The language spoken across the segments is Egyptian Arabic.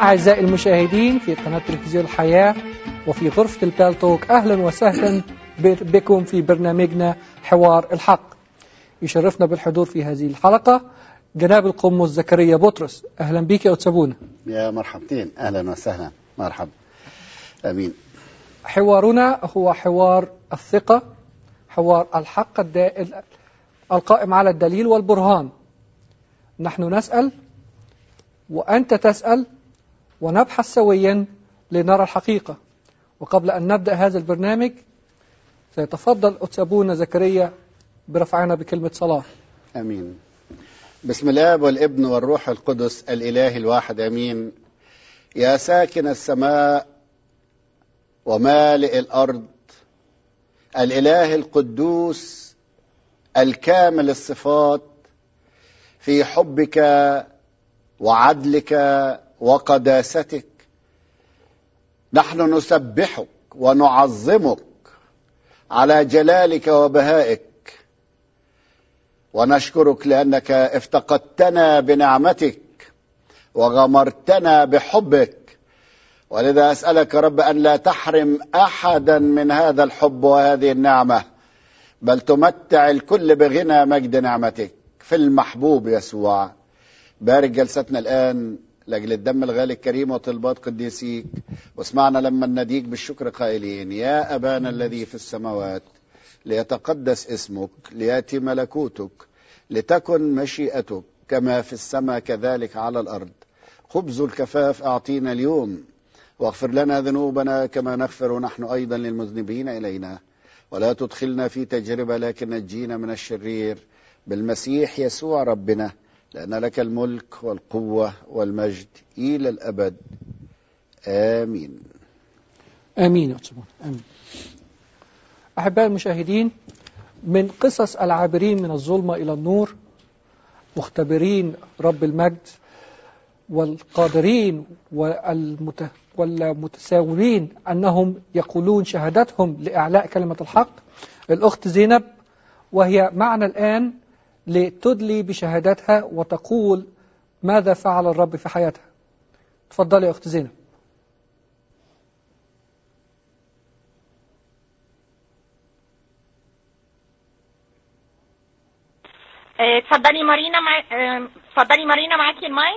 أعزائي المشاهدين في قناة تلفزيون الحياة وفي غرفة البالتوك أهلا وسهلا بكم في برنامجنا حوار الحق يشرفنا بالحضور في هذه الحلقة جناب القمص زكريا بطرس أهلا بك يا أتسابونا يا مرحبتين أهلا وسهلا مرحبا أمين حوارنا هو حوار الثقة حوار الحق الدائل القائم على الدليل والبرهان نحن نسأل وأنت تسأل ونبحث سويا لنرى الحقيقة وقبل أن نبدأ هذا البرنامج سيتفضل أتسابونا زكريا برفعنا بكلمة صلاة أمين بسم الآب والابن والروح القدس الإله الواحد أمين يا ساكن السماء ومالئ الأرض الإله القدوس الكامل الصفات في حبك وعدلك وقداستك نحن نسبحك ونعظمك على جلالك وبهائك ونشكرك لانك افتقدتنا بنعمتك وغمرتنا بحبك ولذا اسالك رب ان لا تحرم احدا من هذا الحب وهذه النعمه بل تمتع الكل بغنى مجد نعمتك في المحبوب يسوع بارك جلستنا الان لاجل الدم الغالي الكريم وطلبات قديسيك واسمعنا لما نديك بالشكر قائلين يا ابانا الذي في السماوات ليتقدس اسمك لياتي ملكوتك لتكن مشيئتك كما في السماء كذلك على الارض خبز الكفاف اعطينا اليوم واغفر لنا ذنوبنا كما نغفر نحن ايضا للمذنبين الينا ولا تدخلنا في تجربه لكن نجينا من الشرير بالمسيح يسوع ربنا لان لك الملك والقوه والمجد الى الابد امين آمين يا أتسابونا آمين أحبائي المشاهدين من قصص العابرين من الظلمة إلى النور مختبرين رب المجد والقادرين والمت... والمتساومين أنهم يقولون شهادتهم لإعلاء كلمة الحق الأخت زينب وهي معنا الآن لتدلي بشهادتها وتقول ماذا فعل الرب في حياتها تفضلي يا أخت زينب آه، اتفضلي مارينا مع... آه، اتفضلي مارينا معاكي المايك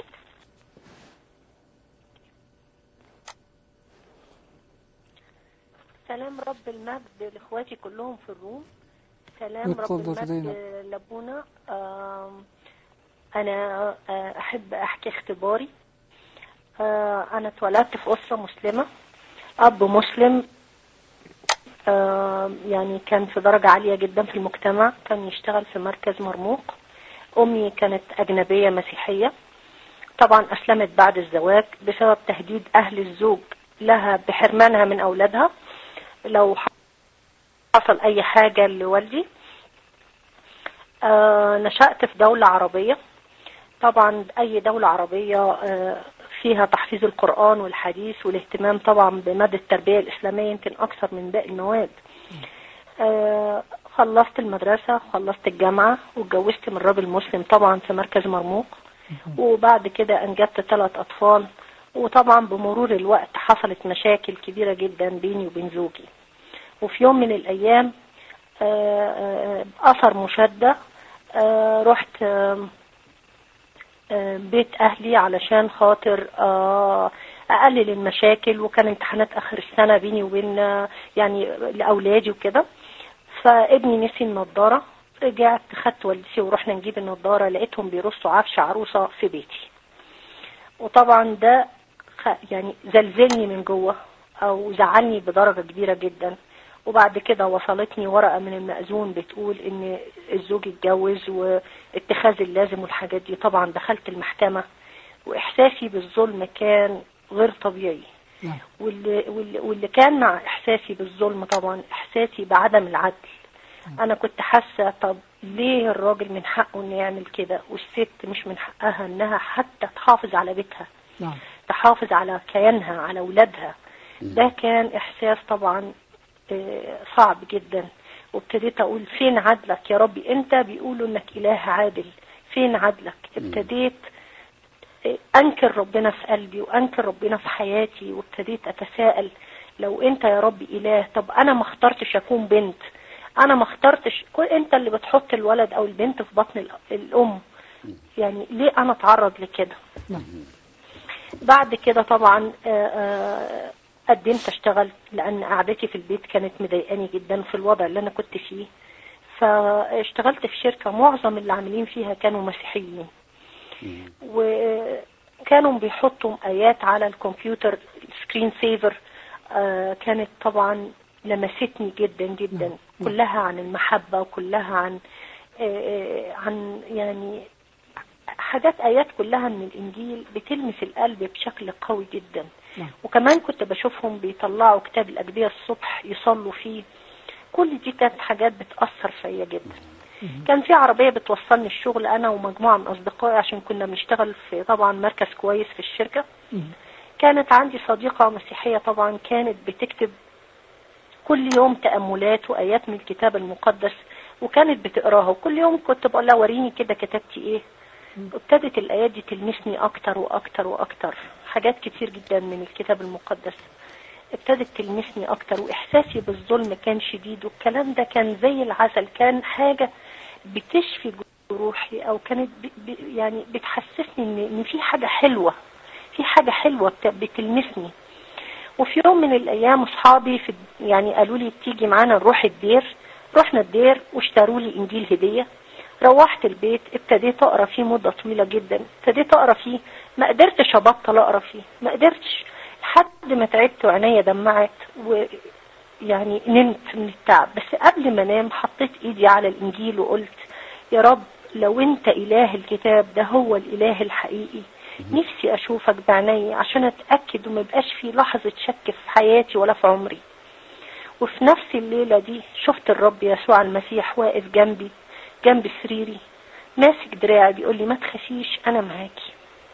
سلام رب المجد لاخواتي كلهم في الروم سلام رب اتفضل المجد زينب. لابونا آم، انا آه، احب احكي اختباري آه، انا اتولدت في اسره مسلمه اب مسلم آم، يعني كان في درجه عاليه جدا في المجتمع كان يشتغل في مركز مرموق امي كانت اجنبيه مسيحيه طبعا اسلمت بعد الزواج بسبب تهديد اهل الزوج لها بحرمانها من اولادها لو حصل اي حاجة لوالدي آه نشأت في دولة عربية طبعا اي دولة عربية آه فيها تحفيظ القرآن والحديث والاهتمام طبعا بمادة التربية الاسلامية يمكن اكثر من باقي المواد آه خلصت المدرسة خلصت الجامعة واتجوزت من راجل مسلم طبعا في مركز مرموق وبعد كده انجبت ثلاث اطفال وطبعا بمرور الوقت حصلت مشاكل كبيرة جدا بيني وبين زوجي وفي يوم من الأيام آه، آه، أثر مشادة آه، رحت آه، آه، بيت أهلي علشان خاطر آه، أقلل المشاكل وكان امتحانات آخر السنة بيني وبين آه، يعني لأولادي وكده فابني نسي النضارة رجعت خدت والدتي ورحنا نجيب النضارة لقيتهم بيرصوا عفش عروسة في بيتي وطبعا ده خ- يعني زلزلني من جوه او زعلني بدرجة كبيرة جدا وبعد كده وصلتني ورقة من المأذون بتقول ان الزوج اتجوز واتخاذ اللازم والحاجات دي طبعا دخلت المحكمة واحساسي بالظلم كان غير طبيعي نعم. واللي, واللي, واللي كان مع احساسي بالظلم طبعا احساسي بعدم العدل انا كنت حاسه طب ليه الراجل من حقه انه يعمل كده والست مش من حقها انها حتى تحافظ على بيتها نعم تحافظ على كيانها على اولادها ده كان احساس طبعا آه، صعب جدا وابتديت اقول فين عدلك يا ربي انت بيقولوا انك اله عادل فين عدلك ابتديت انكر ربنا في قلبي وانكر ربنا في حياتي وابتديت اتساءل لو انت يا رب اله طب انا ما اخترتش اكون بنت انا ما اخترتش كل انت اللي بتحط الولد او البنت في بطن ال- الام يعني ليه انا اتعرض لكده نعم. بعد كده طبعا آه، آه، قدمت اشتغل لان قعدتي في البيت كانت مضايقاني جدا في الوضع اللي انا كنت فيه فاشتغلت في شركة معظم اللي عاملين فيها كانوا مسيحيين وكانوا بيحطوا آيات على الكمبيوتر سكرين سيفر كانت طبعا لمستني جدا جدا كلها عن المحبة وكلها عن آه، آه، عن يعني حاجات آيات كلها من الإنجيل بتلمس القلب بشكل قوي جدا نعم. وكمان كنت بشوفهم بيطلعوا كتاب الأجبية الصبح يصلوا فيه كل دي كانت حاجات بتأثر فيا جدا كان في عربية بتوصلني الشغل أنا ومجموعة من أصدقائي عشان كنا بنشتغل في طبعا مركز كويس في الشركة مم. كانت عندي صديقة مسيحية طبعا كانت بتكتب كل يوم تأملات وآيات من الكتاب المقدس وكانت بتقراها وكل يوم كنت بقول لها وريني كده كتبتي ايه ابتدت الآيات دي تلمسني أكتر وأكتر وأكتر حاجات كتير جدا من الكتاب المقدس ابتدت تلمسني أكتر وإحساسي بالظلم كان شديد والكلام ده كان زي العسل كان حاجة بتشفي جروحي أو كانت ب... ب... يعني بتحسسني إن إن في حاجة حلوة في حاجة حلوة بت... بتلمسني وفي يوم من الأيام أصحابي في يعني قالوا لي تيجي معانا نروح الدير رحنا الدير واشتروا لي إنجيل هدية روحت البيت ابتديت اقرا فيه مده طويله جدا ابتديت اقرا فيه ما قدرتش ابطل اقرا فيه ما قدرتش لحد ما تعبت وعينيا دمعت ويعني نمت من التعب بس قبل ما انام حطيت ايدي على الانجيل وقلت يا رب لو انت اله الكتاب ده هو الاله الحقيقي نفسي اشوفك بعيني عشان اتاكد وما يبقاش في لحظه شك في حياتي ولا في عمري وفي نفس الليله دي شفت الرب يسوع المسيح واقف جنبي جنب سريري ماسك دراعي بيقول لي ما تخافيش انا معاكي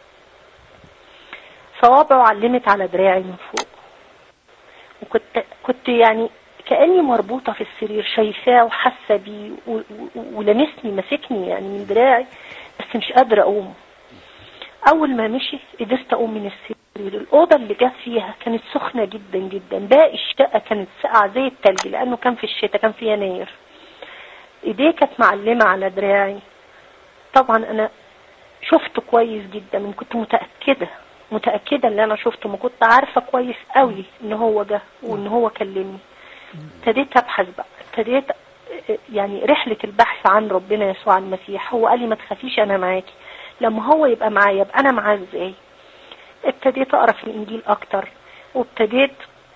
صوابعه علمت على دراعي من فوق وكنت كنت يعني كاني مربوطه في السرير شايفاه وحاسه بيه و- و- ولمسني ماسكني يعني من دراعي بس مش قادره اقوم اول ما مشي قدرت اقوم من السرير الاوضه اللي جت فيها كانت سخنه جدا جدا باقي الشقه كانت ساقعه زي التلج لانه كان في الشتاء كان في يناير ايديه كانت معلمة على دراعي طبعا انا شفته كويس جدا وكنت متأكدة متأكدة ان انا شفته ما كنت عارفة كويس قوي ان هو جه وان هو كلمني ابتديت ابحث بقى ابتديت يعني رحلة البحث عن ربنا يسوع المسيح هو قال لي ما تخافيش انا معاكي لما هو يبقى معايا يبقى انا معاه ازاي ابتديت اقرا في الانجيل اكتر وابتديت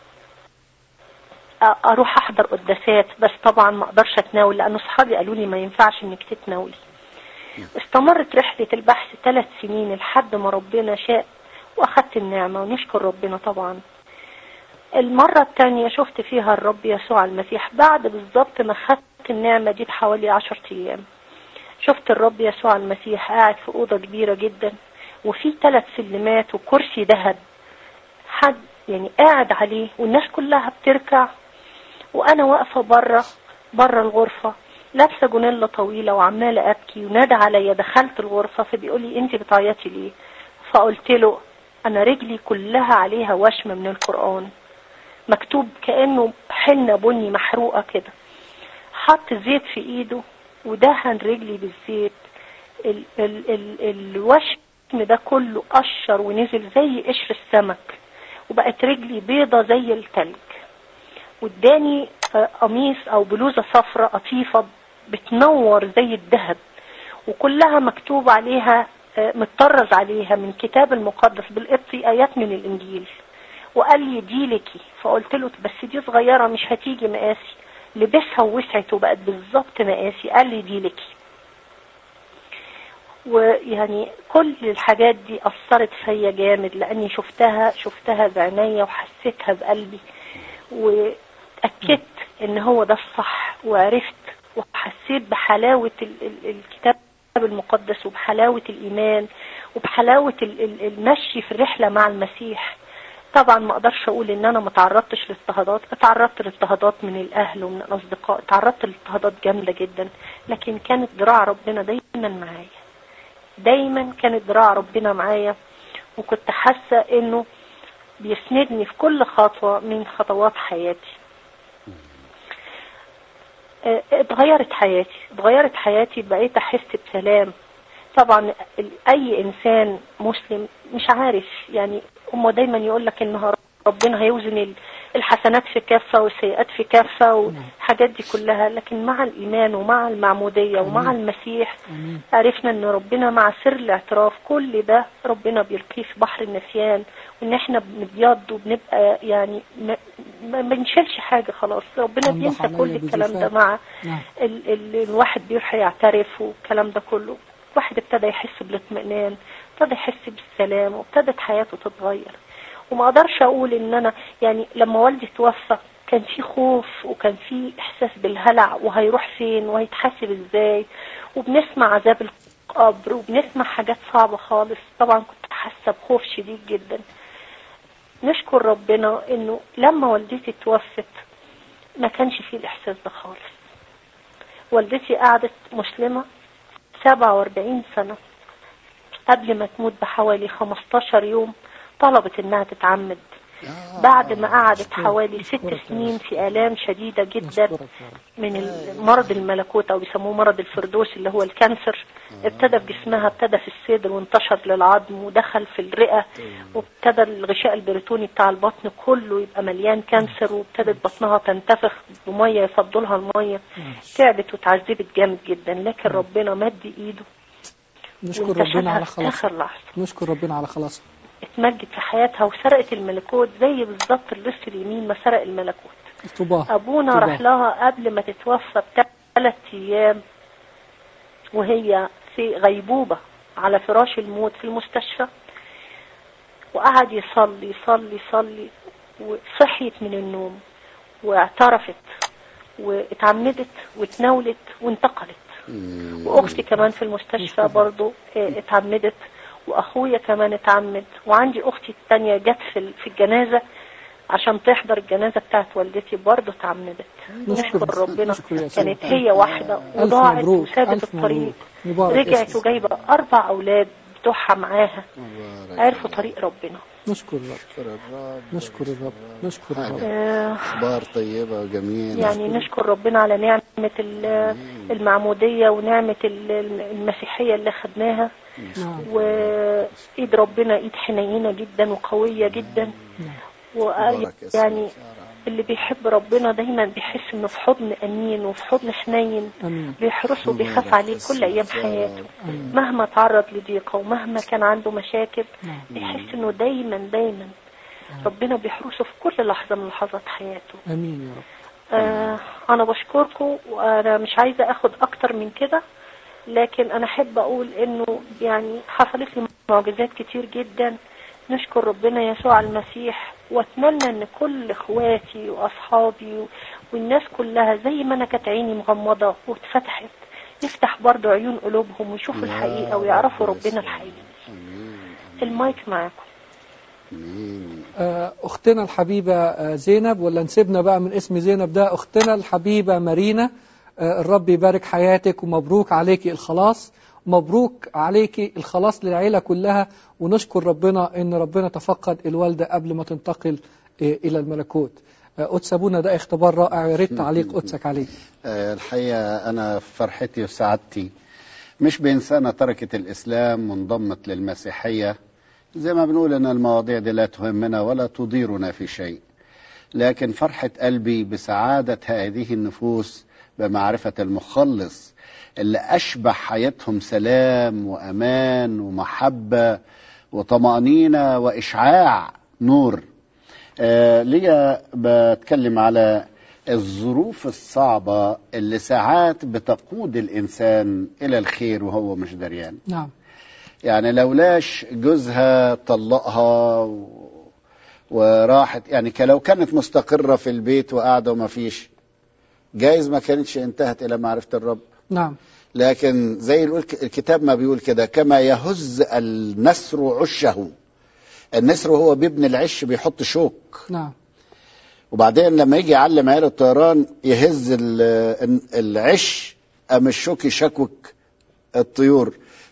اروح احضر قداسات بس طبعا ما اقدرش اتناول لان اصحابي قالوا لي ما ينفعش انك تتناولي استمرت رحلة البحث ثلاث سنين لحد ما ربنا شاء واخدت النعمة ونشكر ربنا طبعا المرة الثانية شفت فيها الرب يسوع المسيح بعد بالظبط ما خدت النعمة دي بحوالي عشر ايام شفت الرب يسوع المسيح قاعد في أوضة كبيرة جدا وفي ثلاث سلمات وكرسي ذهب حد يعني قاعد عليه والناس كلها بتركع وانا واقفة بره بره الغرفة لابسة جونيلا طويلة وعمالة ابكي ونادى عليا دخلت الغرفة فبيقول لي انت بتعيطي ليه فقلت له انا رجلي كلها عليها وشم من القرآن مكتوب كأنه حنة بني محروقة كده حط زيت في ايده ودهن رجلي بالزيت ال ال ال الوشم ده كله قشر ونزل زي قشر السمك وبقت رجلي بيضة زي التلج واداني قميص او بلوزة صفراء قطيفة بتنور زي الذهب وكلها مكتوب عليها متطرز عليها من كتاب المقدس بالقبطي ايات من الانجيل وقال لي دي لكي فقلت له بس دي صغيرة مش هتيجي مقاسي لبسها ووسعت وبقت بالظبط مقاسي قال لي دي لكي ويعني كل الحاجات دي أثرت فيا جامد لأني شفتها شفتها بعينيا وحسيتها بقلبي وأكدت إن هو ده الصح وعرفت وحسيت بحلاوة ال ال الكتاب المقدس وبحلاوة الإيمان وبحلاوة ال المشي في الرحلة مع المسيح طبعا ما اقدرش اقول ان انا ما تعرضتش لاضطهادات اتعرضت لاضطهادات من الاهل ومن الاصدقاء اتعرضت لاضطهادات جامده جدا لكن كانت ذراع ربنا دايما معايا دايما كانت ذراع ربنا معايا وكنت حاسة انه بيسندني في كل خطوة من خطوات حياتي آه، اتغيرت حياتي اتغيرت حياتي بقيت احس بسلام طبعا ال- اي انسان مسلم مش عارف يعني هم دايما يقول لك ان ربنا هيوزن ال- الحسنات في كافة والسيئات في كافة والحاجات دي كلها لكن مع الإيمان ومع المعمودية ومع المسيح امين عرفنا ان ربنا مع سر الاعتراف كل ده ربنا بيلقيه في بحر النسيان وان احنا بنبيض وبنبقى يعني ما, ما بنشيلش حاجة خلاص ربنا الله بينسى عليا كل الكلام ده بزفاف. مع نعم ال ال الواحد بيروح يعترف والكلام ده كله الواحد ابتدى يحس بالاطمئنان ابتدى يحس بالسلام وابتدت حياته تتغير وما اقدرش اقول ان انا يعني لما والدي توفى كان في خوف وكان في احساس بالهلع وهيروح فين وهيتحاسب ازاي وبنسمع عذاب القبر وبنسمع حاجات صعبة خالص طبعا كنت حاسة بخوف شديد جدا نشكر ربنا انه لما والدتي توفت ما كانش فيه الاحساس ده خالص والدتي قعدت مسلمة 47 سنة قبل ما تموت بحوالي 15 يوم طلبت انها تتعمد بعد ما قعدت حوالي ست سنين في آلام شديدة جدا أشكرك يا رب من مرض الملكوت او بيسموه مرض الفردوس اللي هو الكانسر ابتدى في جسمها ابتدى في الصدر وانتشر للعظم ودخل في الرئة وابتدى الغشاء البريتوني بتاع البطن كله يبقى مليان كانسر وابتدت بطنها تنتفخ بمية يفضوا لها المية تعبت وتعذبت جامد جدا لكن ربنا مد ايده نشكر ربنا على وانتشرها في خلاص اخر لحظة نشكر ربنا على خلاص اتمجد في حياتها وسرقت الملكوت زي بالظبط اللص اليمين ما سرق الملكوت طوباه ابونا طبعا. راح لها قبل ما تتوفى بثلاث ايام وهي في غيبوبة على فراش الموت في المستشفى وقعد يصلي يصلي يصلي وصحيت من النوم واعترفت واتعمدت واتناولت وانتقلت واختي كمان في المستشفى برضو اه، اتعمدت واخويا كمان اتعمد وعندي اختي التانية جت في ال- في الجنازة عشان تحضر الجنازة بتاعت والدتي برضو اتعمدت نشكر- نشكر ربنا نشكر يا سيدي. كانت هي واحدة ألف وضاعت مبروك وسابت ألف الطريق مبروك مبارك رجعت اسمك. وجايبة أربع أولاد بتوعها معاها عرفوا طريق ربنا نشكر الرب نشكر الرب نشكر الرب نشكر الرب آه، اخبار طيبه وجميله يعني نشكر ربنا على نعمة ال- المعمودية ونعمة ال- المسيحية اللي خدناها نعم وإيد ربنا إيد حنينة جدا وقوية جدا مبارك اسمك ويعني يا رب. اللي بيحب ربنا دايما بيحس انه في حضن امين وفي حضن حنين امين بيحرسه وبيخاف عليه كل ايام حياته امين مهما تعرض لضيقه ومهما كان عنده مشاكل نعم بيحس انه دايما دايما ربنا بيحرسه في كل لحظه من لحظات حياته امين يا رب آه انا بشكركم وانا مش عايزه اخد اكتر من كده لكن انا احب اقول انه يعني حصلت لي معجزات كتير جدا نشكر ربنا يسوع المسيح واتمنى ان كل اخواتي واصحابي و- والناس كلها زي ما انا كانت عيني مغمضه واتفتحت يفتح برضو عيون قلوبهم ويشوفوا الحقيقه ويعرفوا ربنا الحقيقي امين المايك معاكم امين آه، أختنا الحبيبة آه، زينب ولا نسيبنا بقى من اسم زينب ده أختنا الحبيبة مارينا آه، الرب يبارك حياتك ومبروك عليكي الخلاص مبروك عليكي الخلاص للعيلة كلها ونشكر ربنا إن ربنا تفقد الوالدة قبل ما تنتقل آه، إلى الملكوت آه، قدس أبونا ده اختبار رائع يا ريت تعليق قدسك عليه آه، الحقيقة أنا فرحتي وسعادتي مش بإنسانة تركت الإسلام وانضمت للمسيحية زي ما بنقول أن المواضيع دي لا تهمنا ولا تضيرنا في شيء لكن فرحة قلبي بسعادة هذه النفوس بمعرفة المخلص اللي أشبع حياتهم سلام وأمان ومحبة وطمأنينة وإشعاع نور آه ليا بتكلم على الظروف الصعبة اللي ساعات بتقود الإنسان إلى الخير وهو مش دريان نعم يعني لولاش جوزها طلقها و... وراحت يعني ك- لو كانت مستقرة في البيت وقاعدة وما فيش جايز ما كانتش انتهت إلى معرفة الرب نعم لكن زي القول- الكتاب ما بيقول كده كما يهز النسر عشه النسر وهو بيبني العش بيحط شوك نعم وبعدين لما يجي يعلم عيال الطيران يهز ال- العش قام الشوك يشكوك الطيور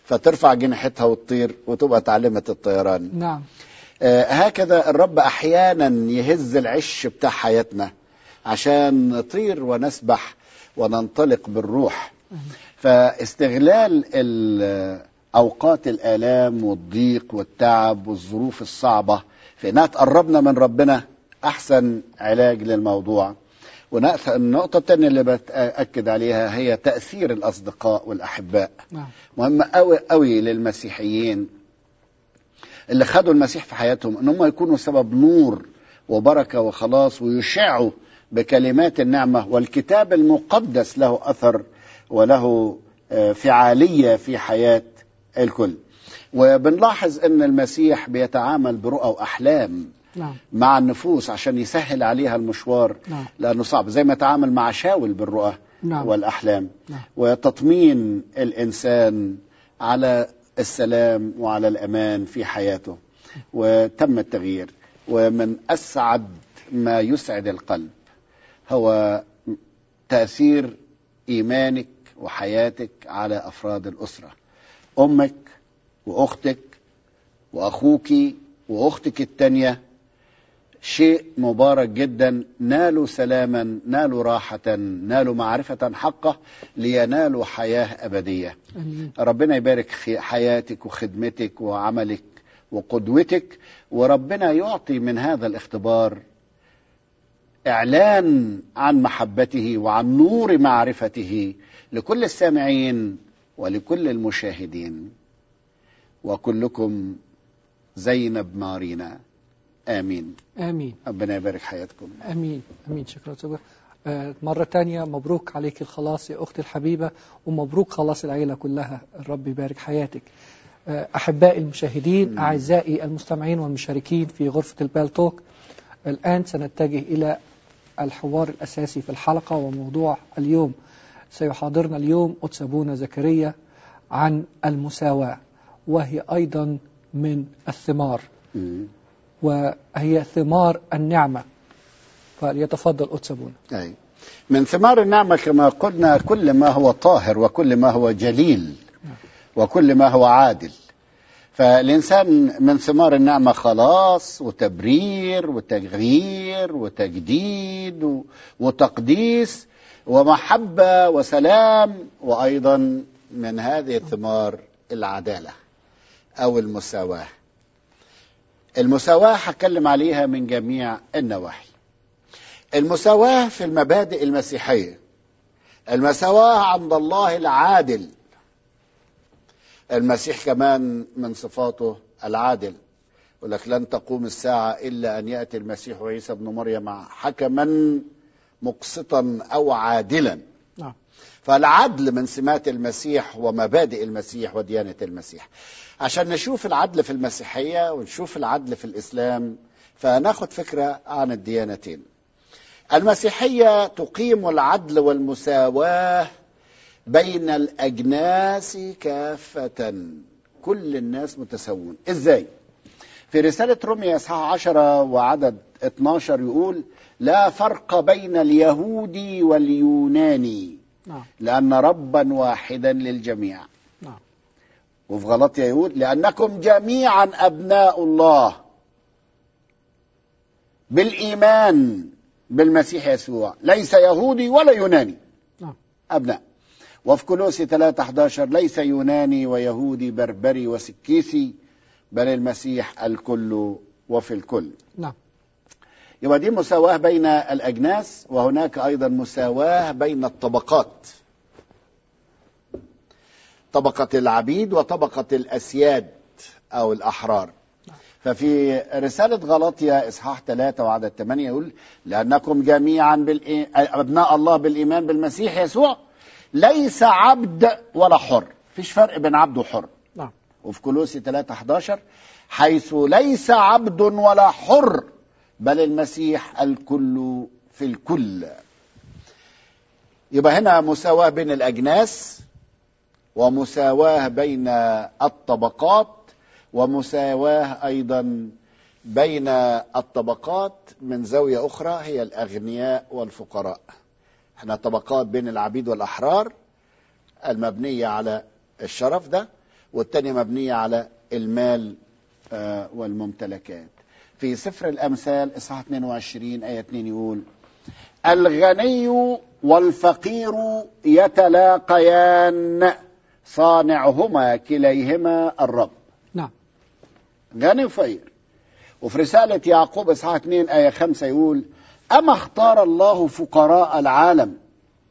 فترفع جناحتها وتطير وتبقى اتعلمت الطيران نعم آه، هكذا الرب احيانا يهز العش بتاع حياتنا عشان نطير ونسبح وننطلق بالروح فاستغلال ال- اوقات الالام والضيق والتعب والظروف الصعبه في انها تقربنا من ربنا احسن علاج للموضوع ونقطة- النقطة الثانية اللي بتأكد عليها هي تأثير الأصدقاء والأحباء نعم مهمة قوي قوي للمسيحيين اللي خدوا المسيح في حياتهم ان هم يكونوا سبب نور وبركة وخلاص ويشعوا بكلمات النعمة والكتاب المقدس له أثر وله آه، فعالية في حياة الكل وبنلاحظ ان المسيح بيتعامل برؤى وأحلام نعم مع النفوس عشان يسهل عليها المشوار نعم. لأنه صعب زي ما تعامل مع شاول بالرؤى نعم. والأحلام نعم. وتطمين الإنسان على السلام وعلى الأمان في حياته وتم التغيير ومن أسعد ما يسعد القلب هو تأثير إيمانك وحياتك على أفراد الأسرة أمك وأختك وأخوك وأختك التانية شيء مبارك جدا نالوا سلاما نالوا راحة نالوا معرفة حقه لينالوا حياة أبدية امين ربنا يبارك في حياتك وخدمتك وعملك وقدوتك وربنا يعطي من هذا الاختبار اعلان عن محبته وعن نور معرفته لكل السامعين ولكل المشاهدين وكلكم زينب مارينا امين امين ربنا يبارك حياتكم امين امين شكرا صبر آه، مرة تانية مبروك عليك الخلاص يا أختي الحبيبة ومبروك خلاص العيلة كلها الرب يبارك حياتك آه، أحبائي المشاهدين أعزائي المستمعين والمشاركين في غرفة البالتوك الآن سنتجه إلى الحوار الأساسي في الحلقة وموضوع اليوم سيحاضرنا اليوم قدس أبونا زكريا عن المساواة وهي أيضا من الثمار مم. وهي ثمار النعمة فليتفضل قدس أبونا أي. من ثمار النعمة كما قلنا كل ما هو طاهر وكل ما هو جليل وكل ما هو عادل فالإنسان من ثمار النعمة خلاص وتبرير وتغيير وتجديد و- وتقديس ومحبة وسلام وأيضا من هذه الثمار العدالة أو المساواة المساواة هتكلم عليها من جميع النواحي المساواة في المبادئ المسيحية المساواة عند الله العادل المسيح كمان من صفاته العادل يقول لك لن تقوم الساعة إلا أن يأتي المسيح عيسى ابن مريم حكما مقسطا أو عادلا نعم فالعدل من سمات المسيح ومبادئ المسيح وديانة المسيح عشان نشوف العدل في المسيحية ونشوف العدل في الإسلام فناخد فكرة عن الديانتين المسيحية تقيم العدل والمساواة بين الأجناس كافة كل الناس متساوون إزاي؟ في رسالة رومية إصحاح 10 وعدد 12 يقول لا فرق بين اليهودي واليوناني نعم لأن ربا واحدا للجميع نعم وفي غلطية يقول لأنكم جميعا أبناء الله بالإيمان بالمسيح يسوع ليس يهودي ولا يوناني نعم أبناء وفي كولوسي 3 11 ليس يوناني ويهودي بربري وسكيسي بل المسيح الكل وفي الكل نعم يبقى دي مساواة بين الأجناس وهناك أيضا مساواة بين الطبقات طبقة العبيد وطبقة الأسياد أو الأحرار ففي رسالة غلطية إصحاح 3 وعدد 8 يقول لأنكم جميعا بالإي... أبناء الله بالإيمان بالمسيح يسوع ليس عبد ولا حر فيش فرق بين عبد وحر نعم وفي كولوسي 3 11 حيث ليس عبد ولا حر بل المسيح الكل في الكل يبقى هنا مساواة بين الأجناس ومساواة بين الطبقات ومساواة أيضا بين الطبقات من زاوية أخرى هي الأغنياء والفقراء احنا طبقات بين العبيد والأحرار المبنية على الشرف ده والتانية مبنية على المال آه، والممتلكات في سفر الأمثال إصحاح 22 آية 2 يقول الغني والفقير يتلاقيان صانعهما كليهما الرب نعم غني وفقير وفي رسالة يعقوب إصحاح 2 آية 5 يقول أما اختار الله فقراء العالم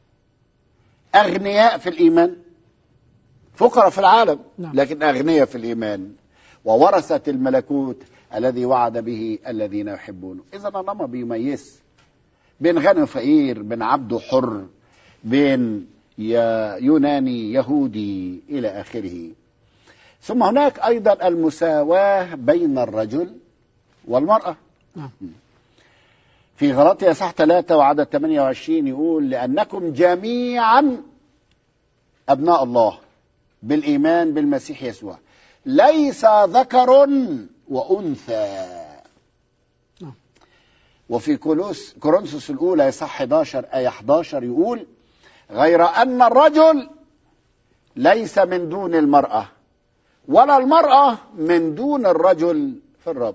أغنياء في الإيمان فقراء في العالم نعم. لكن أغنياء في الإيمان وورثة الملكوت الذي وعد به الذين يحبونه إذا الله ما بيميز بين غني وفقير بين عبد وحر بين يا- يوناني يهودي إلى آخره ثم هناك أيضا المساواة بين الرجل والمرأة نعم في غلطية صح 3 وعدد 28 يقول لأنكم جميعا أبناء الله بالإيمان بالمسيح يسوع ليس ذكر وأنثى نعم. وفي كولوس كورنثوس الأولى صح 11 آية 11 يقول غير أن الرجل ليس من دون المرأة ولا المرأة من دون الرجل في الرب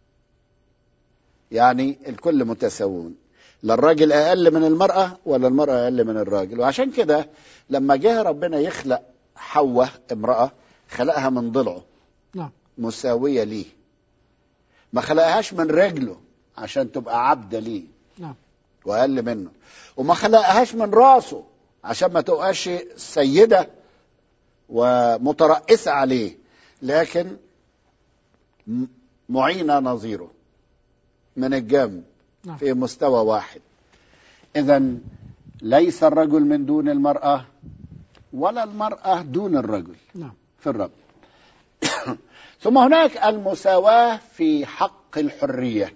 يعني الكل متساوون لا الراجل اقل من المراه ولا المراه اقل من الراجل وعشان كده لما جه ربنا يخلق حواء امراه خلقها من ضلعه نعم مساويه ليه ما خلقهاش من رجله عشان تبقى عبده ليه نعم واقل منه وما خلقهاش من راسه عشان ما تبقاش سيده ومترأسه عليه لكن م- معينه نظيره من الجنب نعم. في مستوى واحد اذا ليس الرجل من دون المراه ولا المراه دون الرجل نعم في الرب ثم هناك المساواة في حق الحرية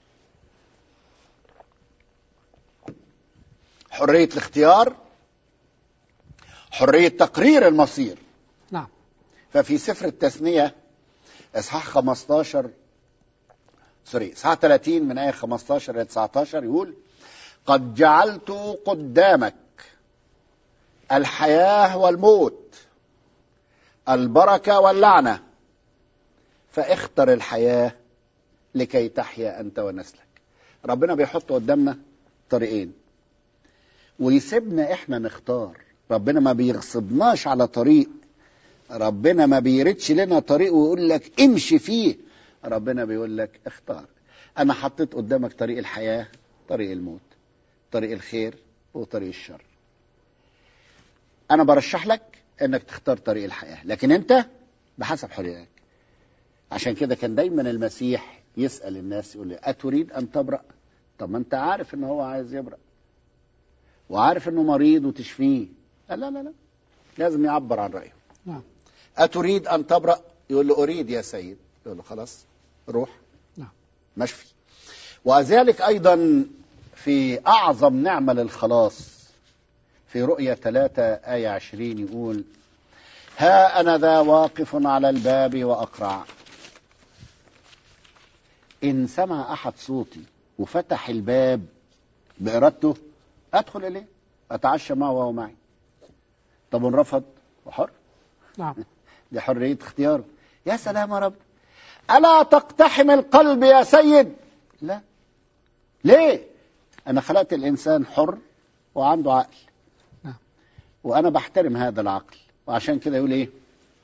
حرية الاختيار حرية تقرير المصير نعم ففي سفر التثنية اصحاح 15 سوري اصحاح 30 من آية 15 إلى 19 يقول قد جعلت قدامك الحياة والموت البركة واللعنة فاختر الحياة لكي تحيا أنت ونسلك ربنا بيحط قدامنا طريقين ويسيبنا احنا نختار ربنا ما بيغصبناش على طريق ربنا ما بيردش لنا طريق ويقول لك امشي فيه ربنا بيقول لك اختار انا حطيت قدامك طريق الحياة طريق الموت طريق الخير وطريق الشر انا برشح لك انك تختار طريق الحياة لكن انت بحسب حريتك عشان كده كان دايما المسيح يسأل الناس يقول لي أتريد أن تبرأ طب ما أنت عارف إن هو عايز يبرأ وعارف إنه مريض وتشفيه لا لا لا لا لازم يعبر عن رأيه نعم أتريد أن تبرأ يقول له أريد يا سيد يقول له خلاص روح نعم مشفي وذلك أيضا في أعظم نعمة للخلاص في رؤية 3 آية 20 يقول ها أنا ذا واقف على الباب وأقرع إن سمع أحد صوتي وفتح الباب بإرادته أدخل إليه أتعشى معه وهو معي طب إن رفض وحر نعم دي حرية اختياره يا سلام يا رب ألا تقتحم القلب يا سيد لا ليه أنا خلقت الإنسان حر وعنده عقل نعم. وأنا بحترم هذا العقل وعشان كده يقول إيه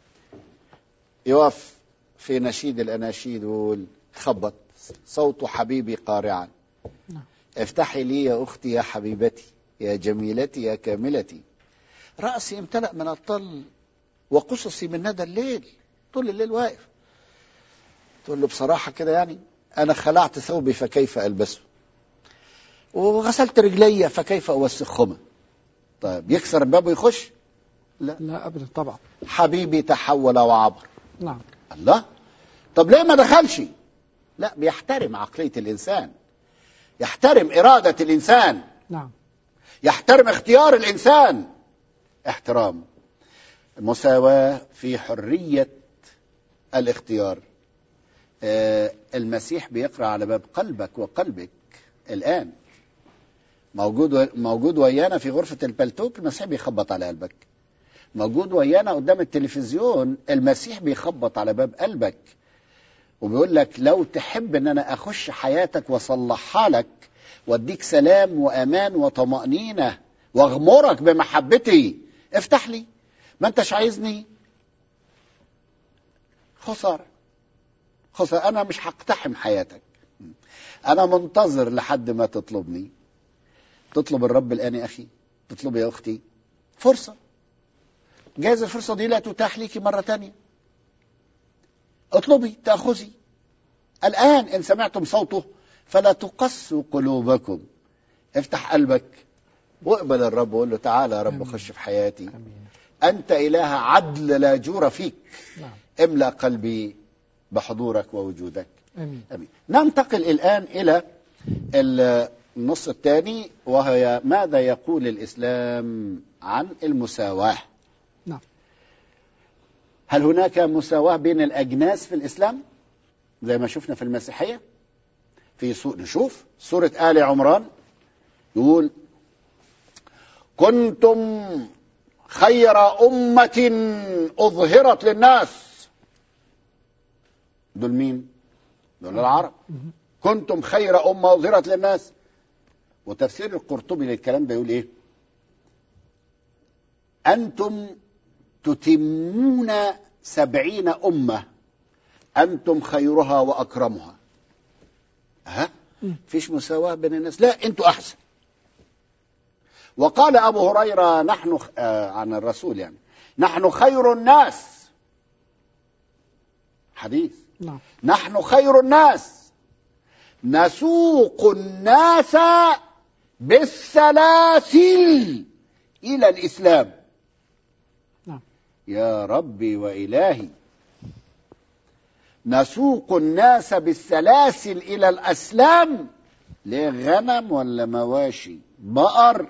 يقف في نشيد الأناشيد ويقول خبط صوت حبيبي قارعا نعم. افتحي لي يا أختي يا حبيبتي يا جميلتي يا كاملتي رأسي امتلأ من الطل وقصصي من ندى الليل طول الليل واقف تقول له بصراحة كده يعني أنا خلعت ثوبي فكيف ألبسه وغسلت رجلي فكيف أوسخهما طيب يكسر الباب ويخش لا لا أبدا طبعا حبيبي تحول وعبر نعم الله طب ليه ما دخلش لا بيحترم عقلية الإنسان يحترم إرادة الإنسان نعم يحترم اختيار الإنسان احترام المساواة في حرية الاختيار آه، المسيح بيقرأ على باب قلبك وقلبك الآن موجود موجود ويانا في غرفة البلتوك المسيح بيخبط على قلبك موجود ويانا قدام التلفزيون المسيح بيخبط على باب قلبك وبيقول لك لو تحب ان انا اخش حياتك واصلحها لك واديك سلام وامان وطمانينه واغمرك بمحبتي افتح لي ما انتش عايزني خساره خساره انا مش هقتحم حياتك انا منتظر لحد ما تطلبني تطلب الرب الان يا اخي تطلب يا اختي فرصه جايز الفرصه دي لا تتاح لك مره تانية اطلبي تاخذي الان ان سمعتم صوته فلا تقسوا قلوبكم افتح قلبك واقبل الرب وقول له تعالى يا رب آمين. خش في حياتي امين انت اله عدل لا جور فيك نعم املا قلبي بحضورك ووجودك امين امين ننتقل الان الى النص الثاني وهي ماذا يقول الاسلام عن المساواه نعم هل هناك مساواة بين الأجناس في الإسلام زي ما شفنا في المسيحية في سو... نشوف سورة آل عمران يقول كنتم خير أمة أظهرت للناس دول مين؟ دول العرب مهم. كنتم خير أمة أظهرت للناس وتفسير القرطبي للكلام ده يقول إيه؟ أنتم تتمون سبعين أمة أنتم خيرها وأكرمها ها مم. فيش مساواة بين الناس لا أنتوا أحسن وقال أبو هريرة نحن آه عن الرسول يعني نحن خير الناس حديث نعم نحن خير الناس نسوق الناس بالسلاسل إلى الإسلام نعم يا ربي وإلهي نسوق الناس بالسلاسل إلى الأسلام ليه غنم ولا مواشي بقر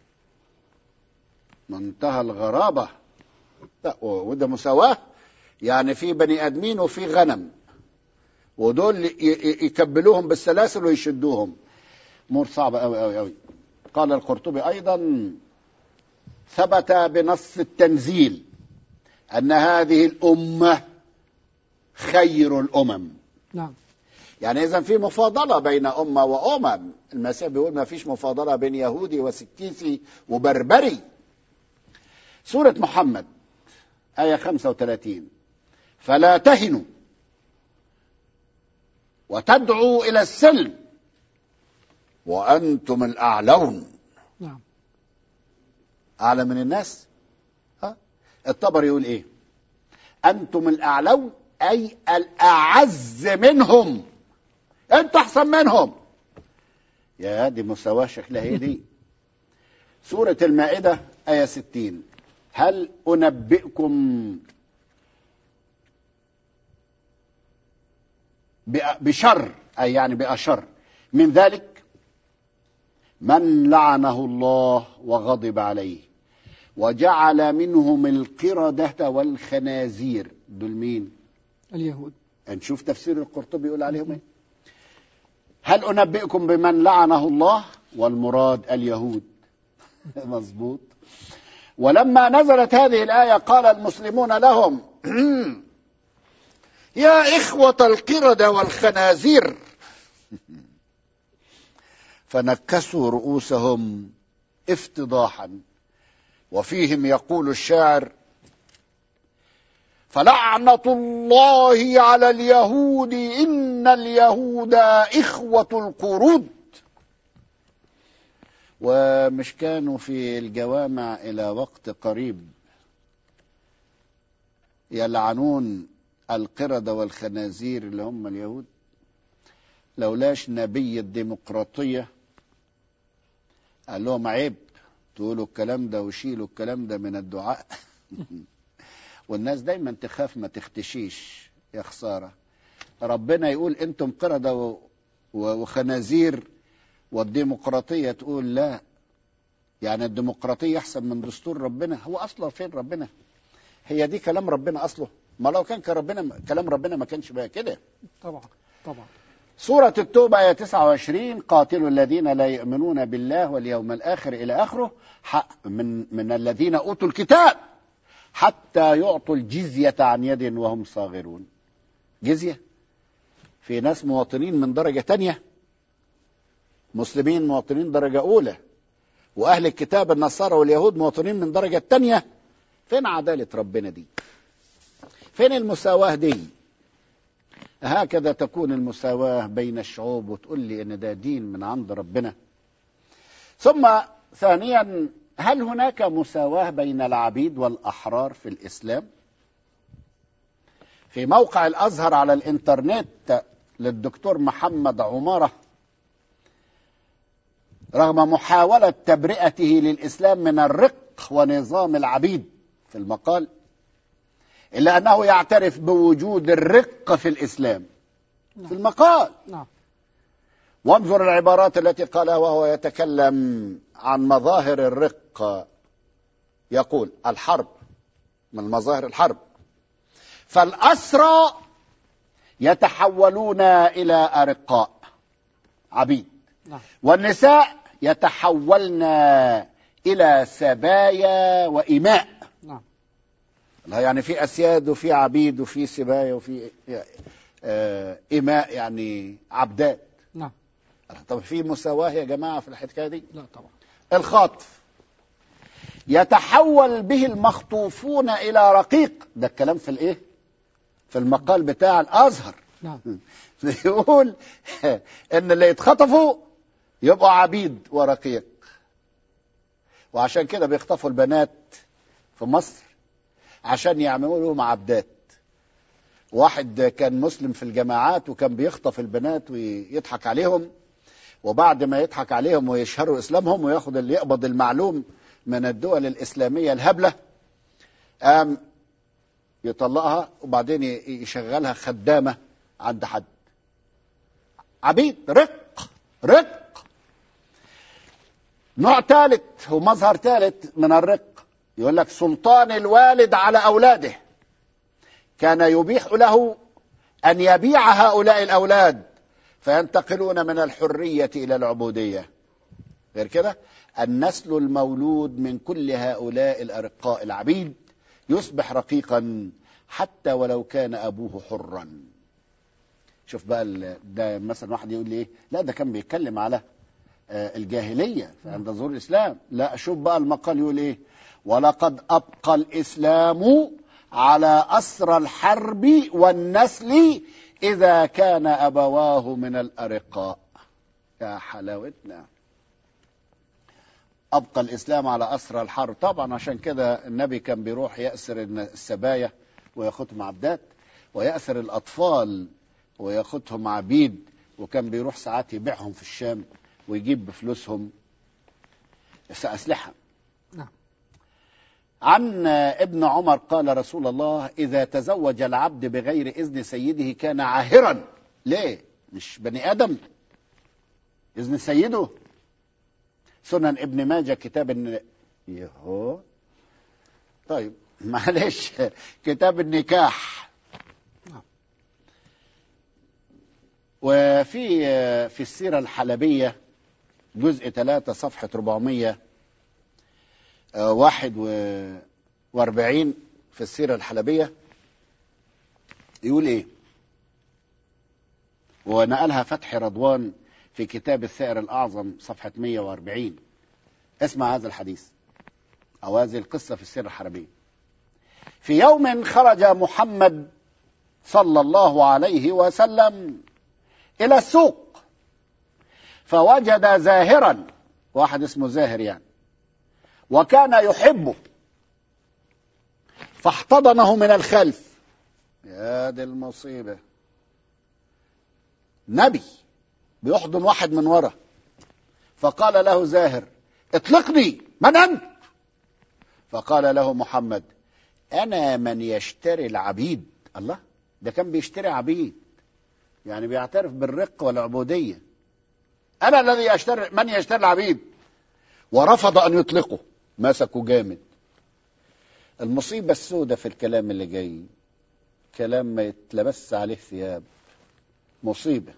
منتهى الغرابة لا و- وده مساواة يعني في بني آدمين وفي غنم ودول ي- ي- يكبلوهم بالسلاسل ويشدوهم امور صعبه قوي قوي قوي قال القرطبي ايضا ثبت بنص التنزيل ان هذه الامه خير الامم نعم يعني اذا في مفاضله بين امه وامم المسيح بيقول ما فيش مفاضله بين يهودي وسكيسي وبربري سوره محمد ايه 35 فلا تهنوا وتدعوا الى السلم وانتم الاعلون نعم اعلى من الناس ها الطبر يقول ايه انتم الاعلون اي الاعز منهم انتوا احسن منهم يا دي مساواه شكلها ايه دي سوره المائده ايه 60 هل انبئكم بأ- بشر اي يعني باشر من ذلك من لعنه الله وغضب عليه وجعل منهم القردة والخنازير دول مين اليهود نشوف تفسير القرطبي يقول عليهم ايه هل انبئكم بمن لعنه الله والمراد اليهود مظبوط ولما نزلت هذه الايه قال المسلمون لهم يا اخوه القرده والخنازير فنكسوا رؤوسهم افتضاحا وفيهم يقول الشاعر فلعنة الله على اليهود إن اليهود إخوة القرود ومش كانوا في الجوامع إلى وقت قريب يلعنون القردة والخنازير اللي هم اليهود لولاش نبي الديمقراطية قال لهم عيب تقولوا الكلام ده وشيلوا الكلام ده من الدعاء والناس دايما تخاف ما تختشيش يا خسارة ربنا يقول انتم قردة و- و- وخنازير والديمقراطية تقول لا يعني الديمقراطية أحسن من دستور ربنا هو أصلا فين ربنا هي دي كلام ربنا أصله ما لو كان كان ربنا كلام ربنا ما كانش بقى كده طبعا طبعا سورة التوبة آية 29 قاتلوا الذين لا يؤمنون بالله واليوم الآخر إلى آخره حق من من الذين أوتوا الكتاب حتى يعطوا الجزية عن يد وهم صاغرون جزية في ناس مواطنين من درجة تانية مسلمين مواطنين درجة أولى وأهل الكتاب النصارى واليهود مواطنين من درجة تانية فين عدالة ربنا دي فين المساواة دي هكذا تكون المساواة بين الشعوب وتقول لي ان ده دين من عند ربنا ثم ثانيا هل هناك مساواة بين العبيد والأحرار في الإسلام في موقع الأزهر على الإنترنت للدكتور محمد عمارة رغم محاولة تبرئته للإسلام من الرق ونظام العبيد في المقال إلا أنه يعترف بوجود الرق في الإسلام في المقال نعم وانظر العبارات التي قالها وهو يتكلم عن مظاهر الرق يقول الحرب من مظاهر الحرب فالأسرى يتحولون إلى أرقاء عبيد نعم والنساء يتحولن إلى سبايا وإماء نعم لا يعني في أسياد وفي عبيد وفي سبايا وفي آه، إماء يعني عبدات نعم طب في مساواة يا جماعة في الحكاية دي لا طبعا الخطف يتحول به المخطوفون إلى رقيق ده الكلام في الإيه في المقال بتاع الأزهر نعم بيقول ان اللي يتخطفوا يبقوا عبيد ورقيق وعشان كده بيخطفوا البنات في مصر عشان يعملوا لهم عبدات واحد كان مسلم في الجماعات وكان بيخطف البنات ويضحك عليهم وبعد ما يضحك عليهم ويشهروا اسلامهم وياخد اللي يقبض المعلوم من الدول الاسلاميه الهبله قام يطلقها وبعدين ي- يشغلها خدامه عند حد عبيد رق رق نوع ثالث ومظهر ثالث من الرق يقول لك سلطان الوالد على اولاده كان يبيح له ان يبيع هؤلاء الاولاد فينتقلون من الحريه الى العبوديه غير كده النسل المولود من كل هؤلاء الارقاء العبيد يصبح رقيقا حتى ولو كان ابوه حرا شوف بقى ال- ده مثلا واحد يقول لي ايه لا ده كان بيتكلم على آه، الجاهليه عند ظهور الاسلام لا شوف بقى المقال يقول ايه ولقد ابقى الاسلام على اسر الحرب والنسل اذا كان ابواه من الارقاء يا حلاوتنا ابقى الاسلام على اسر الحرب طبعا عشان كده النبي كان بيروح ياسر السبايا وياخدهم عبدات وياسر الاطفال وياخدهم عبيد وكان بيروح ساعات يبيعهم في الشام ويجيب بفلوسهم اسلحه نعم. عن ابن عمر قال رسول الله اذا تزوج العبد بغير اذن سيده كان عاهرا ليه مش بني ادم اذن سيده سنن ابن ماجه كتاب الن... يهو طيب معلش كتاب النكاح نعم. وفي في السيرة الحلبية جزء 3 صفحة 441 في السيرة الحلبية يقول ايه ونقلها فتحي رضوان في كتاب الثائر الأعظم صفحة 140 اسمع هذا الحديث أو هذه القصة في السيرة الحربية في يوم خرج محمد صلى الله عليه وسلم إلى السوق فوجد زاهرا واحد اسمه زاهر يعني وكان يحبه فاحتضنه من الخلف يا دي المصيبة نبي بيحضن واحد من ورا فقال له زاهر اطلقني من أنت فقال له محمد أنا من يشتري العبيد الله ده كان بيشتري عبيد يعني بيعترف بالرق والعبودية أنا الذي يشتري من يشتري العبيد ورفض أن يطلقه مسكه جامد المصيبة السوداء في الكلام اللي جاي كلام ما يتلبس عليه ثياب مصيبة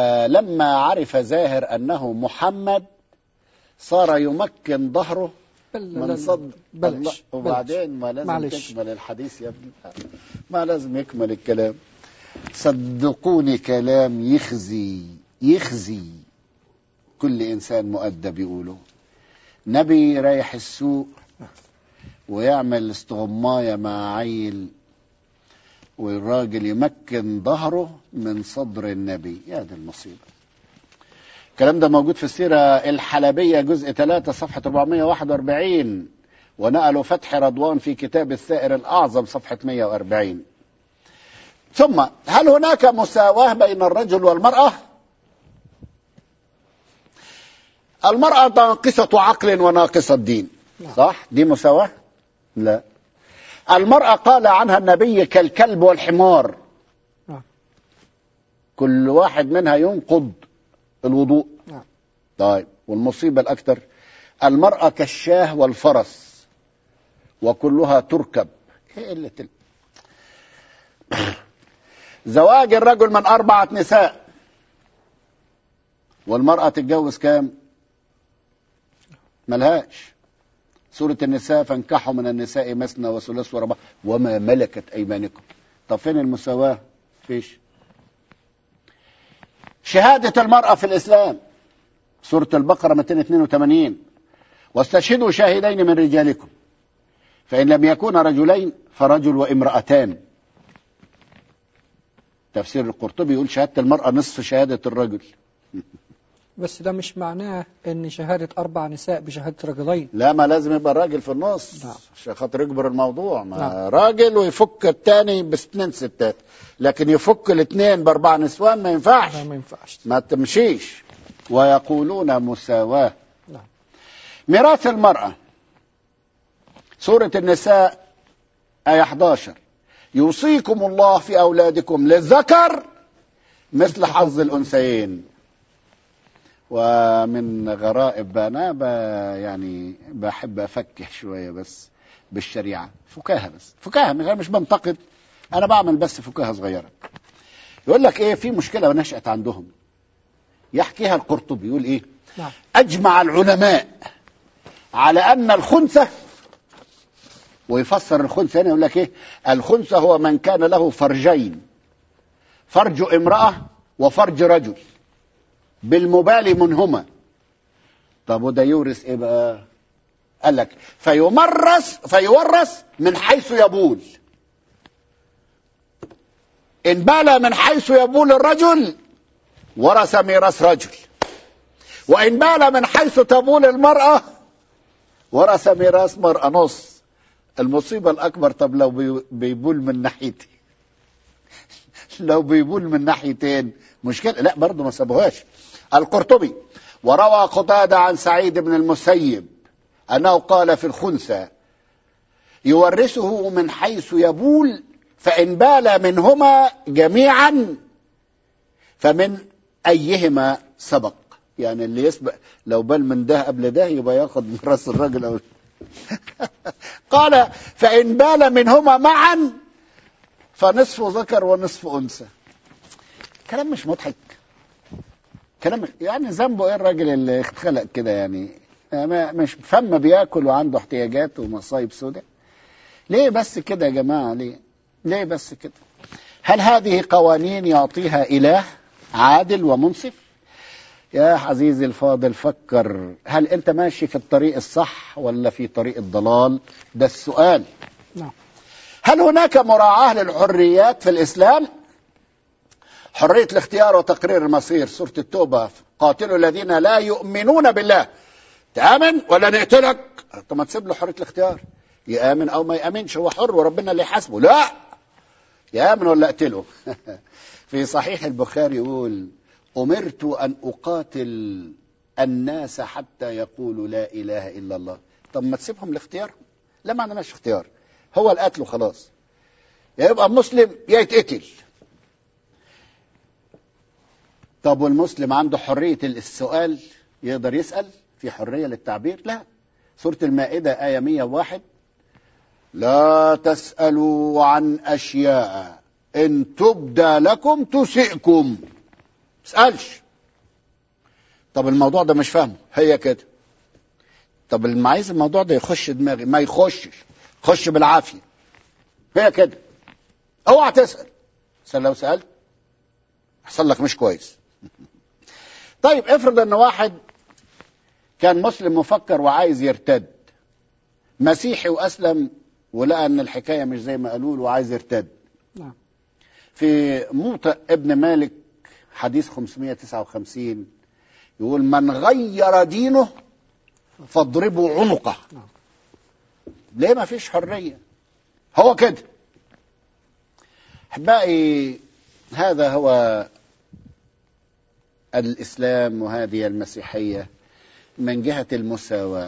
فلما عرف زاهر أنه محمد صار يمكن ظهره بل من لا- صد بلاش الله بلاش. وبعدين ما لازم معلش. تكمل الحديث يا ابني ما لازم يكمل الكلام صدقوني كلام يخزي يخزي كل انسان مؤدب يقوله نبي رايح السوق ويعمل استغماية مع عيل والراجل يمكن ظهره من صدر النبي يا دي المصيبة الكلام ده موجود في السيرة الحلبية جزء 3 صفحة 441 ونقلوا فتح رضوان في كتاب الثائر الأعظم صفحة 140 ثم هل هناك مساواة بين الرجل والمرأة؟ المرأة ناقصة عقل وناقصة دين صح؟ دي مساواة؟ لا المرأة قال عنها النبي كالكلب والحمار نعم. كل واحد منها ينقض الوضوء نعم. طيب والمصيبة الأكثر المرأة كالشاه والفرس وكلها تركب ايه قلة ال... زواج الرجل من أربعة نساء والمرأة تتجوز كام ملهاش سورة النساء فانكحوا من النساء مثنى وثلاث ورباع وما ملكت أيمانكم طب فين المساواة فيش شهادة المرأة في الإسلام سورة البقرة 282 واستشهدوا شاهدين من رجالكم فإن لم يكونا رجلين فرجل وامرأتان تفسير القرطبي يقول شهادة المرأة نصف شهادة الرجل بس ده مش معناه ان شهادة اربع نساء بشهادة رجلين لا ما لازم يبقى الراجل في النص نعم. عشان خاطر يجبر الموضوع ما نعم. راجل ويفك التاني باثنين ستات لكن يفك الاثنين باربع نسوان ما ينفعش ده ما ينفعش ما تمشيش ويقولون مساواة نعم. ميراث المرأة سورة النساء آية 11 يوصيكم الله في أولادكم للذكر مثل حظ الأنثيين ومن غرائب أنا ب- يعني بحب أفكه شوية بس بالشريعة فكاهة بس فكاهة من غير مش بنتقد أنا بعمل بس فكاهة صغيرة يقول لك إيه في مشكلة نشأت عندهم يحكيها القرطبي يقول إيه نعم أجمع العلماء على أن الخنثى ويفسر الخنثى هنا يقول لك إيه الخنثى هو من كان له فرجين فرج امرأة وفرج رجل بالمبال منهما طب وده يورث إيه بقى قال لك فيمرس فيورث من حيث يبول إن بال من حيث يبول الرجل ورث ميراث رجل وإن بال من حيث تبول المرأة ورث ميراث مرأة نص المصيبة الأكبر طب لو بي- بيبول من ناحيتين لو بيبول من ناحيتين مشكلة لا برضه ما سابوهاش القرطبي وروى قتادة عن سعيد بن المسيب أنه قال في الخنثى يورثه من حيث يبول فإن بال منهما جميعا فمن أيهما سبق يعني اللي يسبق لو بال من ده قبل ده يبقى ياخد من راس الراجل أو قال فإن بال منهما معا فنصف ذكر ونصف أنثى كلام مش مضحك كلام يعني ذنبه ايه الراجل اللي اتخلق كده يعني ما مش فم بياكل وعنده احتياجات ومصايب سوداء ليه بس كده يا جماعه ليه ليه بس كده هل هذه قوانين يعطيها اله عادل ومنصف يا عزيزي الفاضل فكر هل انت ماشي في الطريق الصح ولا في طريق الضلال ده السؤال نعم هل هناك مراعاة للحريات في الإسلام حرية الاختيار وتقرير المصير سورة التوبة قاتلوا الذين لا يؤمنون بالله تآمن ولا نقتلك طب ما تسيب له حرية الاختيار يآمن أو ما يآمنش هو حر وربنا اللي يحاسبه لا يآمن ولا أقتله في صحيح البخاري يقول أمرت أن أقاتل الناس حتى يقولوا لا إله إلا الله طب ما تسيبهم الاختيار لا ما عندناش اختيار هو القتل وخلاص يا يبقى مسلم يا يتقتل طب والمسلم عنده حرية السؤال يقدر يسأل في حرية للتعبير لا سورة المائدة آية 101 لا تسألوا عن أشياء إن تبدى لكم تسئكم اسألش طب الموضوع ده مش فاهمه هي كده طب اللي عايز الموضوع ده يخش دماغي ما يخشش خش بالعافيه هي كده اوعى تسال عشان لو سالت يحصل لك مش كويس طيب افرض ان واحد كان مسلم مفكر وعايز يرتد مسيحي واسلم ولقى ان الحكايه مش زي ما قالوا له وعايز يرتد نعم في موطئ ابن مالك حديث 559 يقول من غير دينه فاضربوا عنقه نعم. ليه ما فيش حرية هو كده احبائي هذا هو الإسلام وهذه المسيحية من جهة المساواة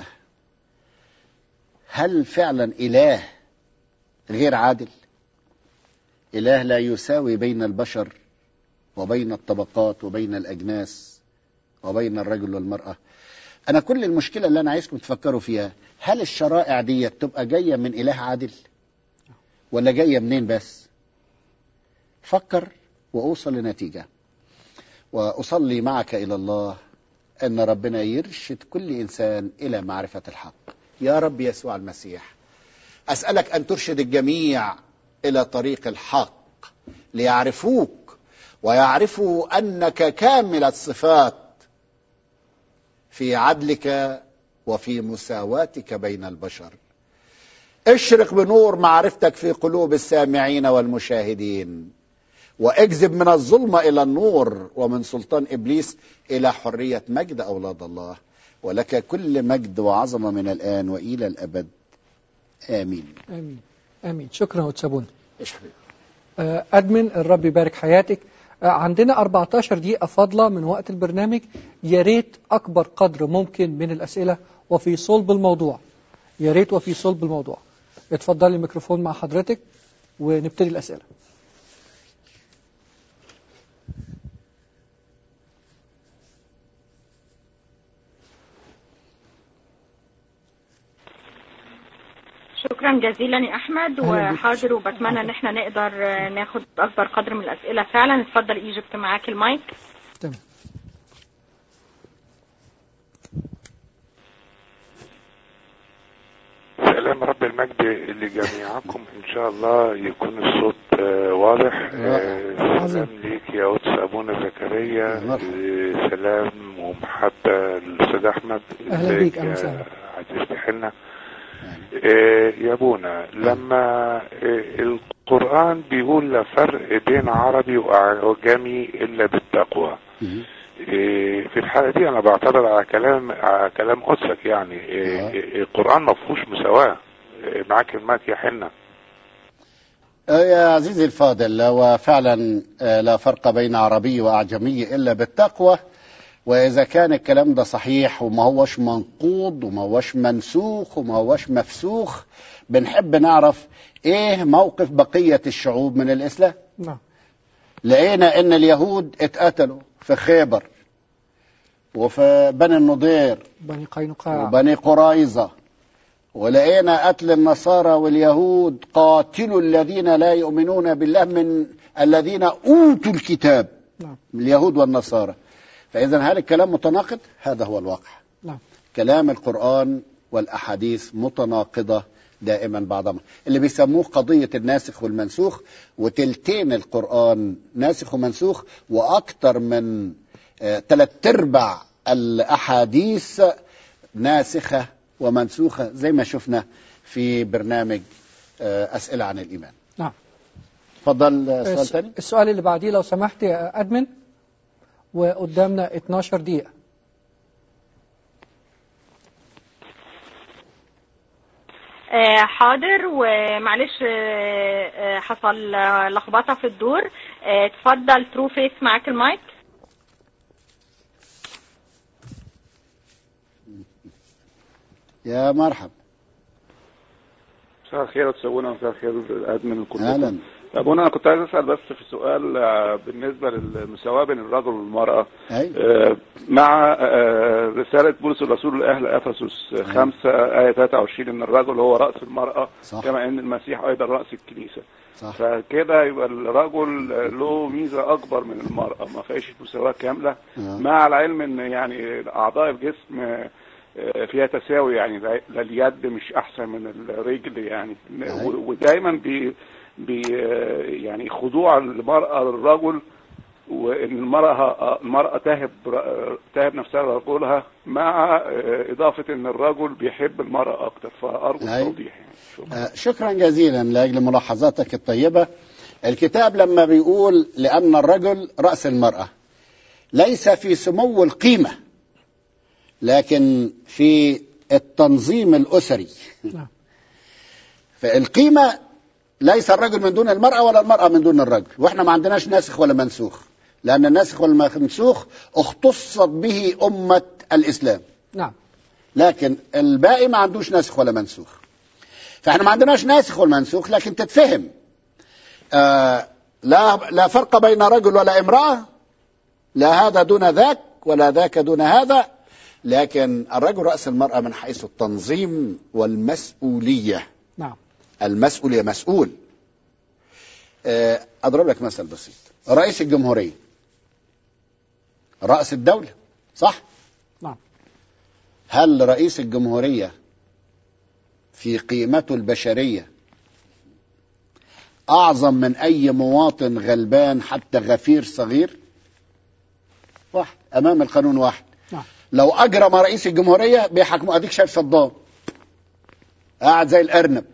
هل فعلا إله غير عادل إله لا يساوي بين البشر وبين الطبقات وبين الأجناس وبين الرجل والمرأة أنا كل المشكلة اللي أنا عايزكم تفكروا فيها هل الشرائع دي تبقى جاية من إله عادل ولا جاية منين بس فكر وأوصل لنتيجة وأصلي معك إلى الله أن ربنا يرشد كل إنسان إلى معرفة الحق يا رب يسوع المسيح أسألك أن ترشد الجميع إلى طريق الحق ليعرفوك ويعرفوا أنك كامل الصفات في عدلك وفي مساواتك بين البشر اشرق بنور معرفتك في قلوب السامعين والمشاهدين واجذب من الظلمة إلى النور ومن سلطان إبليس إلى حرية مجد أولاد الله ولك كل مجد وعظمة من الآن وإلى الأبد آمين امين امين شكرا وتسابون إيش حبيبي آه، ادمن الرب يبارك حياتك آه، عندنا 14 دقيقة فاضلة من وقت البرنامج يا ريت أكبر قدر ممكن من الأسئلة وفي صلب الموضوع يا ريت وفي صلب الموضوع اتفضلي الميكروفون مع حضرتك ونبتدي الأسئلة شكرا جزيلا يا احمد أهلا بيك. وحاضر وبتمنى ان احنا نقدر آه، ناخد اكبر قدر من الاسئله فعلا اتفضل ايجيبت معاك المايك تمام سلام رب المجد لجميعكم ان شاء الله يكون الصوت آه، واضح آه، عظيم. سلام ليك يا قدس ابونا زكريا مرحبا. آه، سلام ومحبه للاستاذ احمد أهلا ازيك بيك، أهلا يا وسهلا. عزيزتي حنا آه، يا ابونا لما آه، القران بيقول لا فرق بين عربي واعجمي الا بالتقوى إيه، في الحالة دي أنا بعترض على كلام على كلام قدسك يعني إيه، آه. إيه، القرآن ما فيهوش مساواة إيه، معاك المايك يا حنة آه يا عزيزي الفاضل هو فعلا آه، لا فرق بين عربي وأعجمي إلا بالتقوى وإذا كان الكلام ده صحيح وما هوش منقوض وما هوش منسوخ وما هوش مفسوخ بنحب نعرف إيه موقف بقية الشعوب من الإسلام نعم لقينا إن اليهود اتقتلوا في خيبر وفي بني النضير بني قينقاع وبني قرايظة ولقينا قتل النصارى واليهود قاتلوا الذين لا يؤمنون بالله من الذين أوتوا الكتاب نعم من اليهود والنصارى فإذا هل الكلام متناقض؟ هذا هو الواقع نعم كلام القرآن والأحاديث متناقضة دائما بعضها اللي بيسموه قضية الناسخ والمنسوخ وتلتين القرآن ناسخ ومنسوخ وأكثر من ثلاث أرباع الأحاديث ناسخة ومنسوخة زي ما شفنا في برنامج آه، أسئلة عن الإيمان نعم تفضل آه، سؤال الس- ثاني السؤال اللي بعديه لو سمحت يا أدمن وقدامنا 12 دقيقة آه، حاضر ومعلش آه، آه، حصل آه، لخبطه في الدور آه، اتفضل ترو فيس معاك المايك يا مرحب مساء الخير وتسوونا مساء الخير ادمن الكل أهلا ابونا انا كنت عايز اسال بس في سؤال آه، بالنسبه للمساواه بين الرجل والمراه أي. آه، مع آه، رساله بولس الرسول لاهل افسس 5 ايه 23 ان الرجل هو راس المراه صح. كما ان المسيح ايضا راس الكنيسه صح فكده يبقى الرجل له ميزه اكبر من المراه ما فيش مساواه كامله آه. مع العلم ان يعني اعضاء الجسم آه، فيها تساوي يعني لا لا اليد مش احسن من الرجل يعني أيوة. و- ودايما بي بي آه، يعني خضوع المرأة للرجل وان المرأة المرأة تهب ر- تهب نفسها لرجلها مع آه، اضافة ان الرجل بيحب المرأة اكتر فارجو أيوة. التوضيح يعني شكراً. آه، شكرا جزيلا لاجل ملاحظاتك الطيبه الكتاب لما بيقول لان الرجل راس المراه ليس في سمو القيمه لكن في التنظيم الاسري نعم. فالقيمه ليس الرجل من دون المراه ولا المراه من دون الرجل واحنا ما عندناش ناسخ ولا منسوخ لان الناسخ والمنسوخ اختصت به امه الاسلام نعم لكن الباقي ما عندوش ناسخ ولا منسوخ فاحنا ما عندناش ناسخ ولا منسوخ لكن تتفهم آه لا لا فرق بين رجل ولا امراه لا هذا دون ذاك ولا ذاك دون هذا لكن الرجل راس المراه من حيث التنظيم والمسؤوليه نعم المسؤول يا مسؤول آه، اضرب لك مثل بسيط رئيس الجمهوريه راس الدوله صح نعم هل رئيس الجمهورية في قيمته البشرية أعظم من أي مواطن غلبان حتى غفير صغير واحد أمام القانون واحد نعم لو أجرم رئيس الجمهورية بيحكموا أديك شايف صدام قاعد زي الأرنب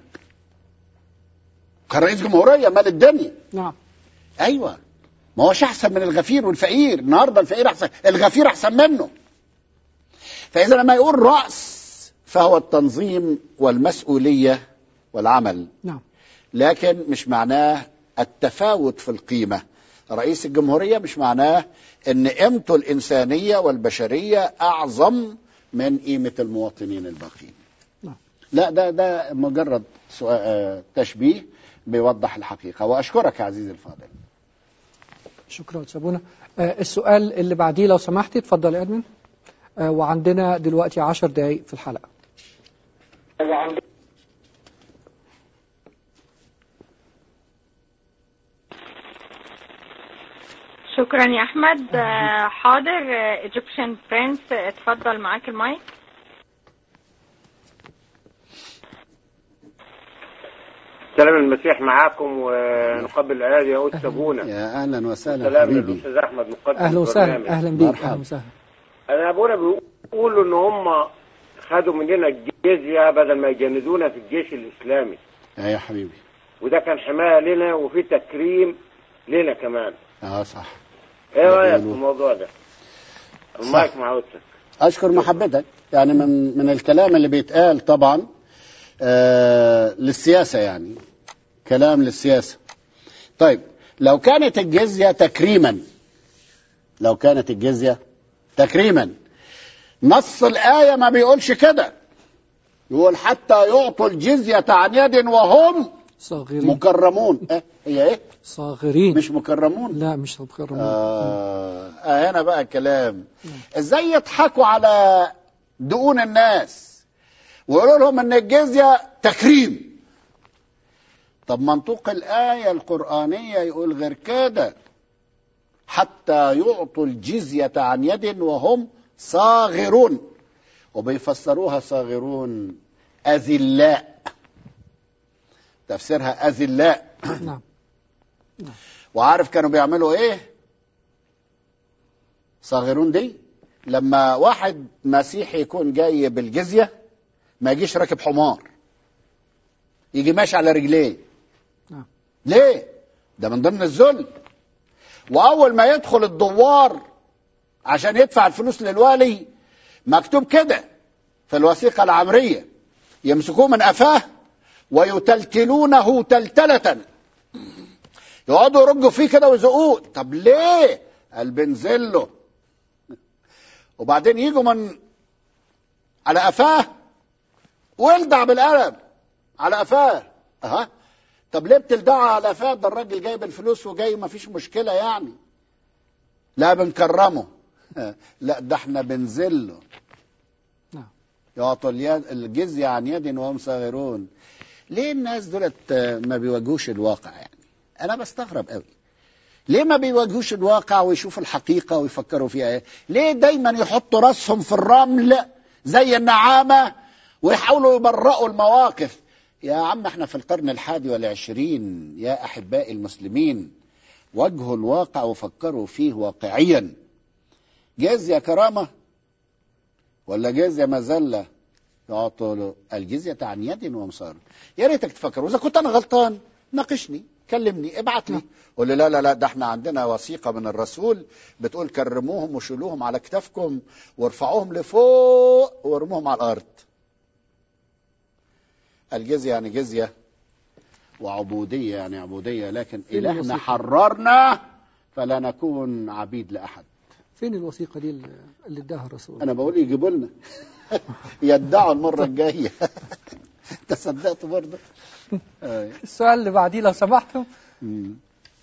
كان رئيس جمهورية مال الدنيا نعم ايوه ما هوش احسن من الغفير والفقير النهارده الفقير احسن الغفير احسن منه فاذا لما يقول راس فهو التنظيم والمسؤوليه والعمل نعم لكن مش معناه التفاوت في القيمه رئيس الجمهوريه مش معناه ان قيمته الانسانيه والبشريه اعظم من قيمه المواطنين الباقيين نعم. لا ده ده مجرد سؤال آه، تشبيه بيوضح الحقيقه واشكرك يا عزيزي الفاضل شكرا سابونا آه السؤال اللي بعديه لو سمحتي اتفضل يا ادمن آه وعندنا دلوقتي عشر دقايق في الحلقة شكرا يا احمد آه، حاضر ايجيبشن برنس اتفضل معاك المايك سلام المسيح معاكم ونقبل الايادي يا استاذ ابونا يا اهلا وسهلا سلام حبيبي للاستاذ احمد مقدم اهلا وسهلا البرنامج. اهلا بيك مرحبا. اهلا وسهلا انا ابونا بيقولوا ان هم خدوا مننا الجزيه بدل ما يجندونا في الجيش الاسلامي يا يا حبيبي وده كان حمايه لنا وفي تكريم لنا كمان اه صح ايه ده رايك في بيقولوا. الموضوع ده المايك مع استاذ اشكر محبتك يعني من من الكلام اللي بيتقال طبعا آه للسياسه يعني كلام للسياسه طيب لو كانت الجزيه تكريما لو كانت الجزيه تكريما نص الايه ما بيقولش كده يقول حتى يعطوا الجزيه عن يد وهم صاغرين مكرمون إيه؟ هي ايه صاغرين مش مكرمون لا مش مكرمون آه. آه هنا بقى الكلام ازاي يضحكوا على دقون الناس ويقولوا لهم ان الجزيه تكريم طب منطوق الايه القرانيه يقول غير كده حتى يعطوا الجزيه عن يد وهم صاغرون وبيفسروها صاغرون اذلاء تفسيرها اذلاء نعم وعارف كانوا بيعملوا ايه صاغرون دي لما واحد مسيحي يكون جاي بالجزية ما يجيش راكب حمار يجي ماشي على رجليه نعم. ليه ده من ضمن الذل واول ما يدخل الدوار عشان يدفع الفلوس للوالي مكتوب كده في الوثيقة العمرية يمسكوه من قفاه ويتلتلونه تلتلة يقعدوا يرجوا فيه كده ويزقوه طب ليه قال بنزل له وبعدين يجوا من على قفاه ويلدع بالقلم على قفاه اها طب ليه بتلدعها على قفاه ده الراجل جايب الفلوس وجاي ما فيش مشكله يعني لا بنكرمه لا ده احنا بنزل له نعم. يعطوا اليد الجزيه عن يد وهم صاغرون ليه الناس دولت ما بيواجهوش الواقع يعني انا بستغرب قوي ليه ما بيواجهوش الواقع ويشوفوا الحقيقه ويفكروا فيها ايه ليه دايما يحطوا راسهم في الرمل زي النعامة ويحاولوا يبرئوا المواقف يا عم احنا في القرن الحادي والعشرين يا أحبائي المسلمين واجهوا الواقع وفكروا فيه واقعيا جزية كرامة ولا جزية مذلة يعطوا له الجزية عن يد ومصار يا ريتك تفكر وإذا كنت أنا غلطان ناقشني كلمني ابعت لي قول لي لا لا لا ده احنا عندنا وثيقة من الرسول بتقول كرموهم وشيلوهم على كتافكم وارفعوهم لفوق وارموهم على الأرض الجزية يعني جزية وعبودية يعني عبودية لكن فين إلهنا الوثيقة؟ حررنا فلا نكون عبيد لأحد فين الوثيقة دي اللي اللي اداها الرسول أنا بقول يجيبوا لنا يدعوا المرة الجاية أنت صدقت برضه أيوة. السؤال اللي بعديه لو سمحتم مم.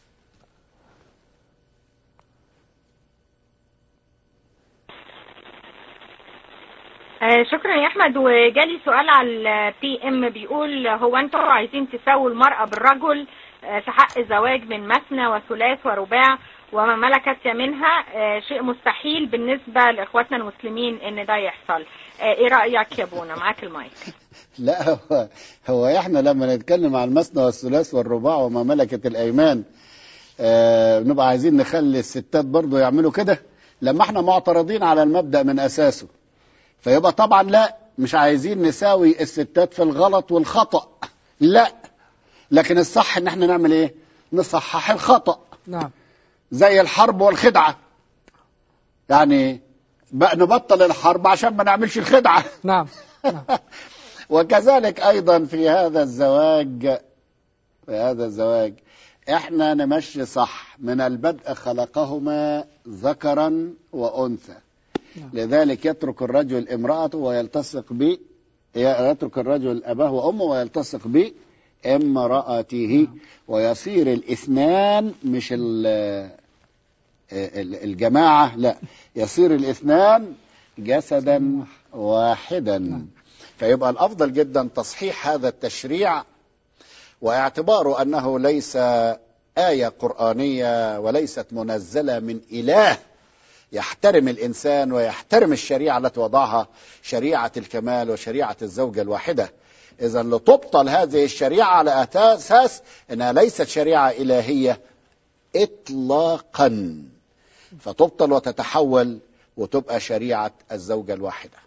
آه، شكرا يا احمد وجالي سؤال على البي ام بيقول هو انتوا عايزين تساووا المرأة بالرجل آه، في حق الزواج من مثنى وثلاث ورباع وما ملكت يمينها آه، شيء مستحيل بالنسبة لاخواتنا المسلمين ان ده يحصل آه، ايه رأيك يا بونا معاك المايك لا هو هو احنا لما نتكلم عن المثنى والثلاث والرباع وما ملكت الايمان آه بنبقى عايزين نخلي الستات برضو يعملوا كده لما احنا معترضين على المبدأ من اساسه فيبقى طبعا لا مش عايزين نساوي الستات في الغلط والخطأ لا لكن الصح ان احنا نعمل ايه نصحح الخطأ نعم زي الحرب والخدعة يعني بقى نبطل الحرب عشان ما نعملش الخدعة نعم نعم وكذلك ايضا في هذا الزواج في هذا الزواج احنا نمشي صح من البدء خلقهما ذكرا وانثى نعم. لذلك يترك الرجل امرأته ويلتصق ب يترك الرجل أباه وأمه ويلتصق بامرأته ويصير الاثنان مش ال- ال- الجماعة لا يصير الاثنان جسدا واحدا فيبقى الأفضل جدا تصحيح هذا التشريع واعتباره أنه ليس آية قرآنية وليست منزلة من إله يحترم الإنسان ويحترم الشريعة التي وضعها شريعة الكمال وشريعة الزوجة الواحدة إذا لتبطل هذه الشريعة على أساس أنها ليست شريعة إلهية إطلاقا فتبطل وتتحول وتبقى شريعة الزوجة الواحدة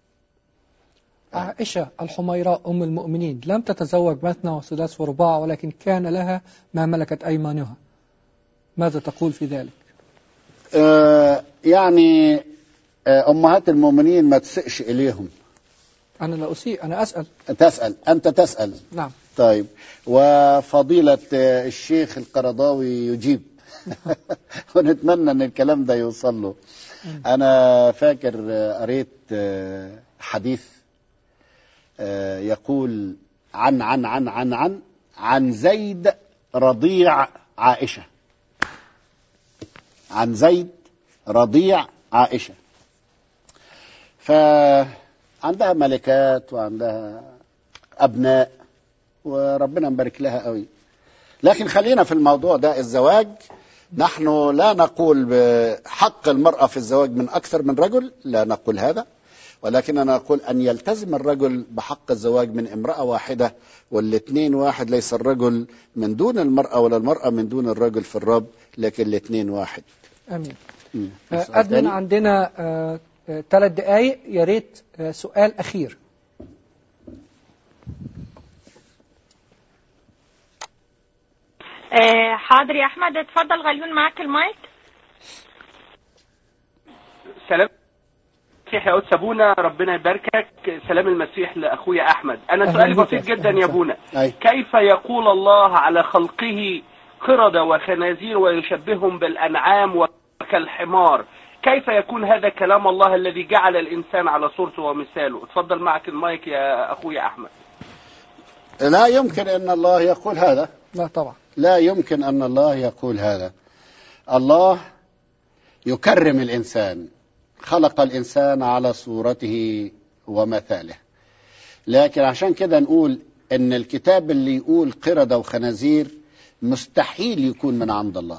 عائشة الحميراء أم المؤمنين لم تتزوج مثنى وثلاث ورباع ولكن كان لها ما ملكت أيمانها ماذا تقول في ذلك آه يعني آه أمهات المؤمنين ما تسئش إليهم أنا لا أسيء أنا أسأل تسأل أنت تسأل نعم طيب وفضيلة آه، الشيخ القرضاوي يجيب ونتمنى ان الكلام ده يوصل له انا فاكر آه، قريت آه، حديث آه، يقول عن عن عن عن عن عن زيد رضيع عائشة عن زيد رضيع عائشة فعندها ملكات وعندها أبناء وربنا مبارك لها قوي لكن خلينا في الموضوع ده الزواج نحن لا نقول بحق المرأة في الزواج من أكثر من رجل لا نقول هذا ولكننا نقول أن يلتزم الرجل بحق الزواج من امرأة واحدة والاثنين واحد ليس الرجل من دون المرأة ولا المرأة من دون الرجل في الرب لكن الاثنين واحد أمين مم. آه، السؤال أدمن تاني؟ عندنا ثلاث دقايق يا ريت آه، سؤال أخير آه، حاضر يا احمد اتفضل غليون معاك المايك سلام المسيح يا قدس ابونا ربنا يباركك سلام المسيح لاخويا احمد انا أهلا سؤالي بك بسيط يا جدا أهلا يا وسهلا. ابونا أي. كيف يقول الله على خلقه قردة وخنازير ويشبههم بالانعام وكالحمار كيف يكون هذا كلام الله الذي جعل الانسان على صورته ومثاله اتفضل معك المايك يا اخويا احمد لا يمكن أن الله يقول هذا لا طبعا لا يمكن أن الله يقول هذا الله يكرم الإنسان خلق الإنسان على صورته ومثاله لكن عشان كده نقول إن الكتاب اللي يقول قردة وخنازير مستحيل يكون من عند الله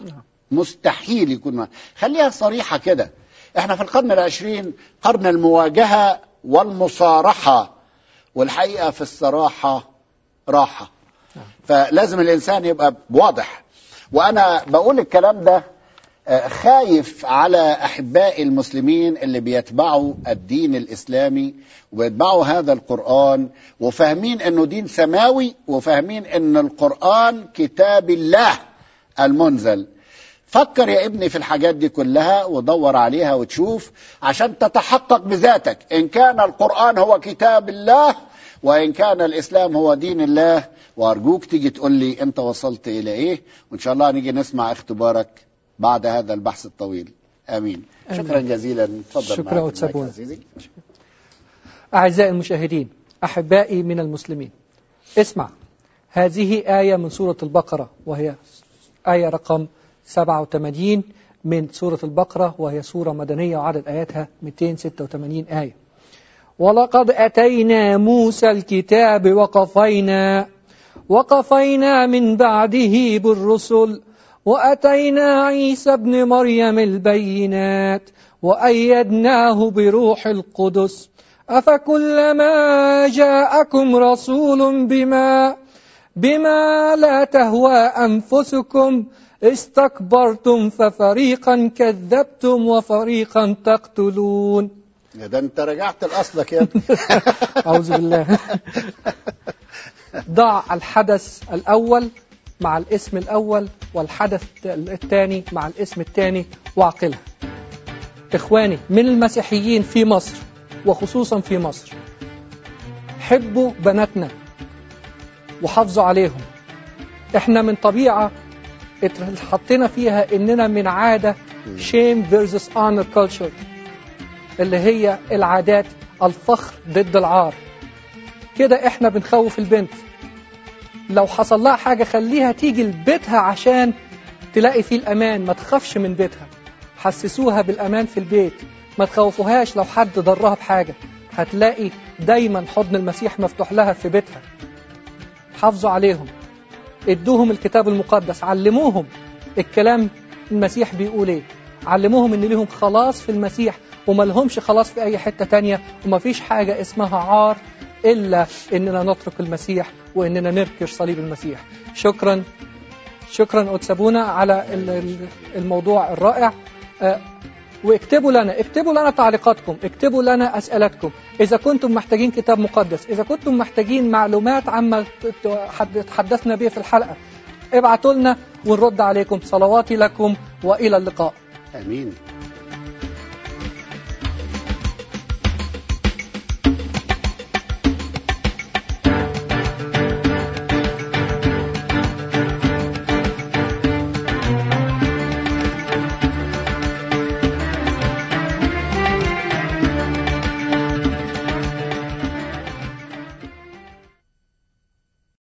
مستحيل يكون من خليها صريحة كده احنا في القرن العشرين قرن المواجهة والمصارحة والحقيقة في الصراحة راحة فلازم الإنسان يبقى واضح وأنا بقول الكلام ده آه، خايف على أحبائي المسلمين اللي بيتبعوا الدين الإسلامي وبيتبعوا هذا القرآن وفاهمين أنه دين سماوي وفاهمين أن القرآن كتاب الله المنزل فكر يا ابني في الحاجات دي كلها ودور عليها وتشوف عشان تتحقق بذاتك إن كان القرآن هو كتاب الله وإن كان الإسلام هو دين الله وأرجوك تيجي تقول لي أنت وصلت إلى إيه وإن شاء الله نيجي نسمع اختبارك بعد هذا البحث الطويل آمين, آمين. شكرا جزيلا تفضل شكرا معك المايك وتسابونا. عزيزي. أعزائي المشاهدين أحبائي من المسلمين اسمع هذه آية من سورة البقرة وهي آية رقم 87 من سورة البقرة وهي سورة مدنية وعدد آياتها 286 آية ولقد أتينا موسى الكتاب وقفينا وقفينا من بعده بالرسل وأتينا عيسى ابن مريم البينات وأيدناه بروح القدس أفكلما جاءكم رسول بما بما لا تهوى أنفسكم استكبرتم ففريقا كذبتم وفريقا تقتلون يا ده انت رجعت لاصلك يا ابني أعوذ بالله ضع الحدث الأول مع الاسم الأول والحدث الثاني مع الاسم الثاني واعقلها إخواني من المسيحيين في مصر وخصوصا في مصر حبوا بناتنا وحافظوا عليهم احنا من طبيعة اتحطينا فيها اننا من عادة shame versus honor culture اللي هي العادات الفخر ضد العار كده احنا بنخوف البنت لو حصل لها حاجة خليها تيجي لبيتها عشان تلاقي فيه الأمان ما تخافش من بيتها حسسوها بالأمان في البيت ما تخوفوهاش لو حد ضرها بحاجة هتلاقي دايما حضن المسيح مفتوح لها في بيتها حافظوا عليهم ادوهم الكتاب المقدس علموهم الكلام المسيح بيقول ايه علموهم ان ليهم خلاص في المسيح وما لهمش خلاص في اي حتة تانية وما فيش حاجة اسمها عار الا اننا نترك المسيح واننا نركش صليب المسيح شكرا شكرا أتسابونا على ال- ال- الموضوع الرائع آه، واكتبوا لنا اكتبوا لنا تعليقاتكم اكتبوا لنا أسئلتكم إذا كنتم محتاجين كتاب مقدس إذا كنتم محتاجين معلومات عما ت- حد- تحدثنا به في الحلقة ابعتوا لنا ونرد عليكم صلواتي لكم وإلى اللقاء امين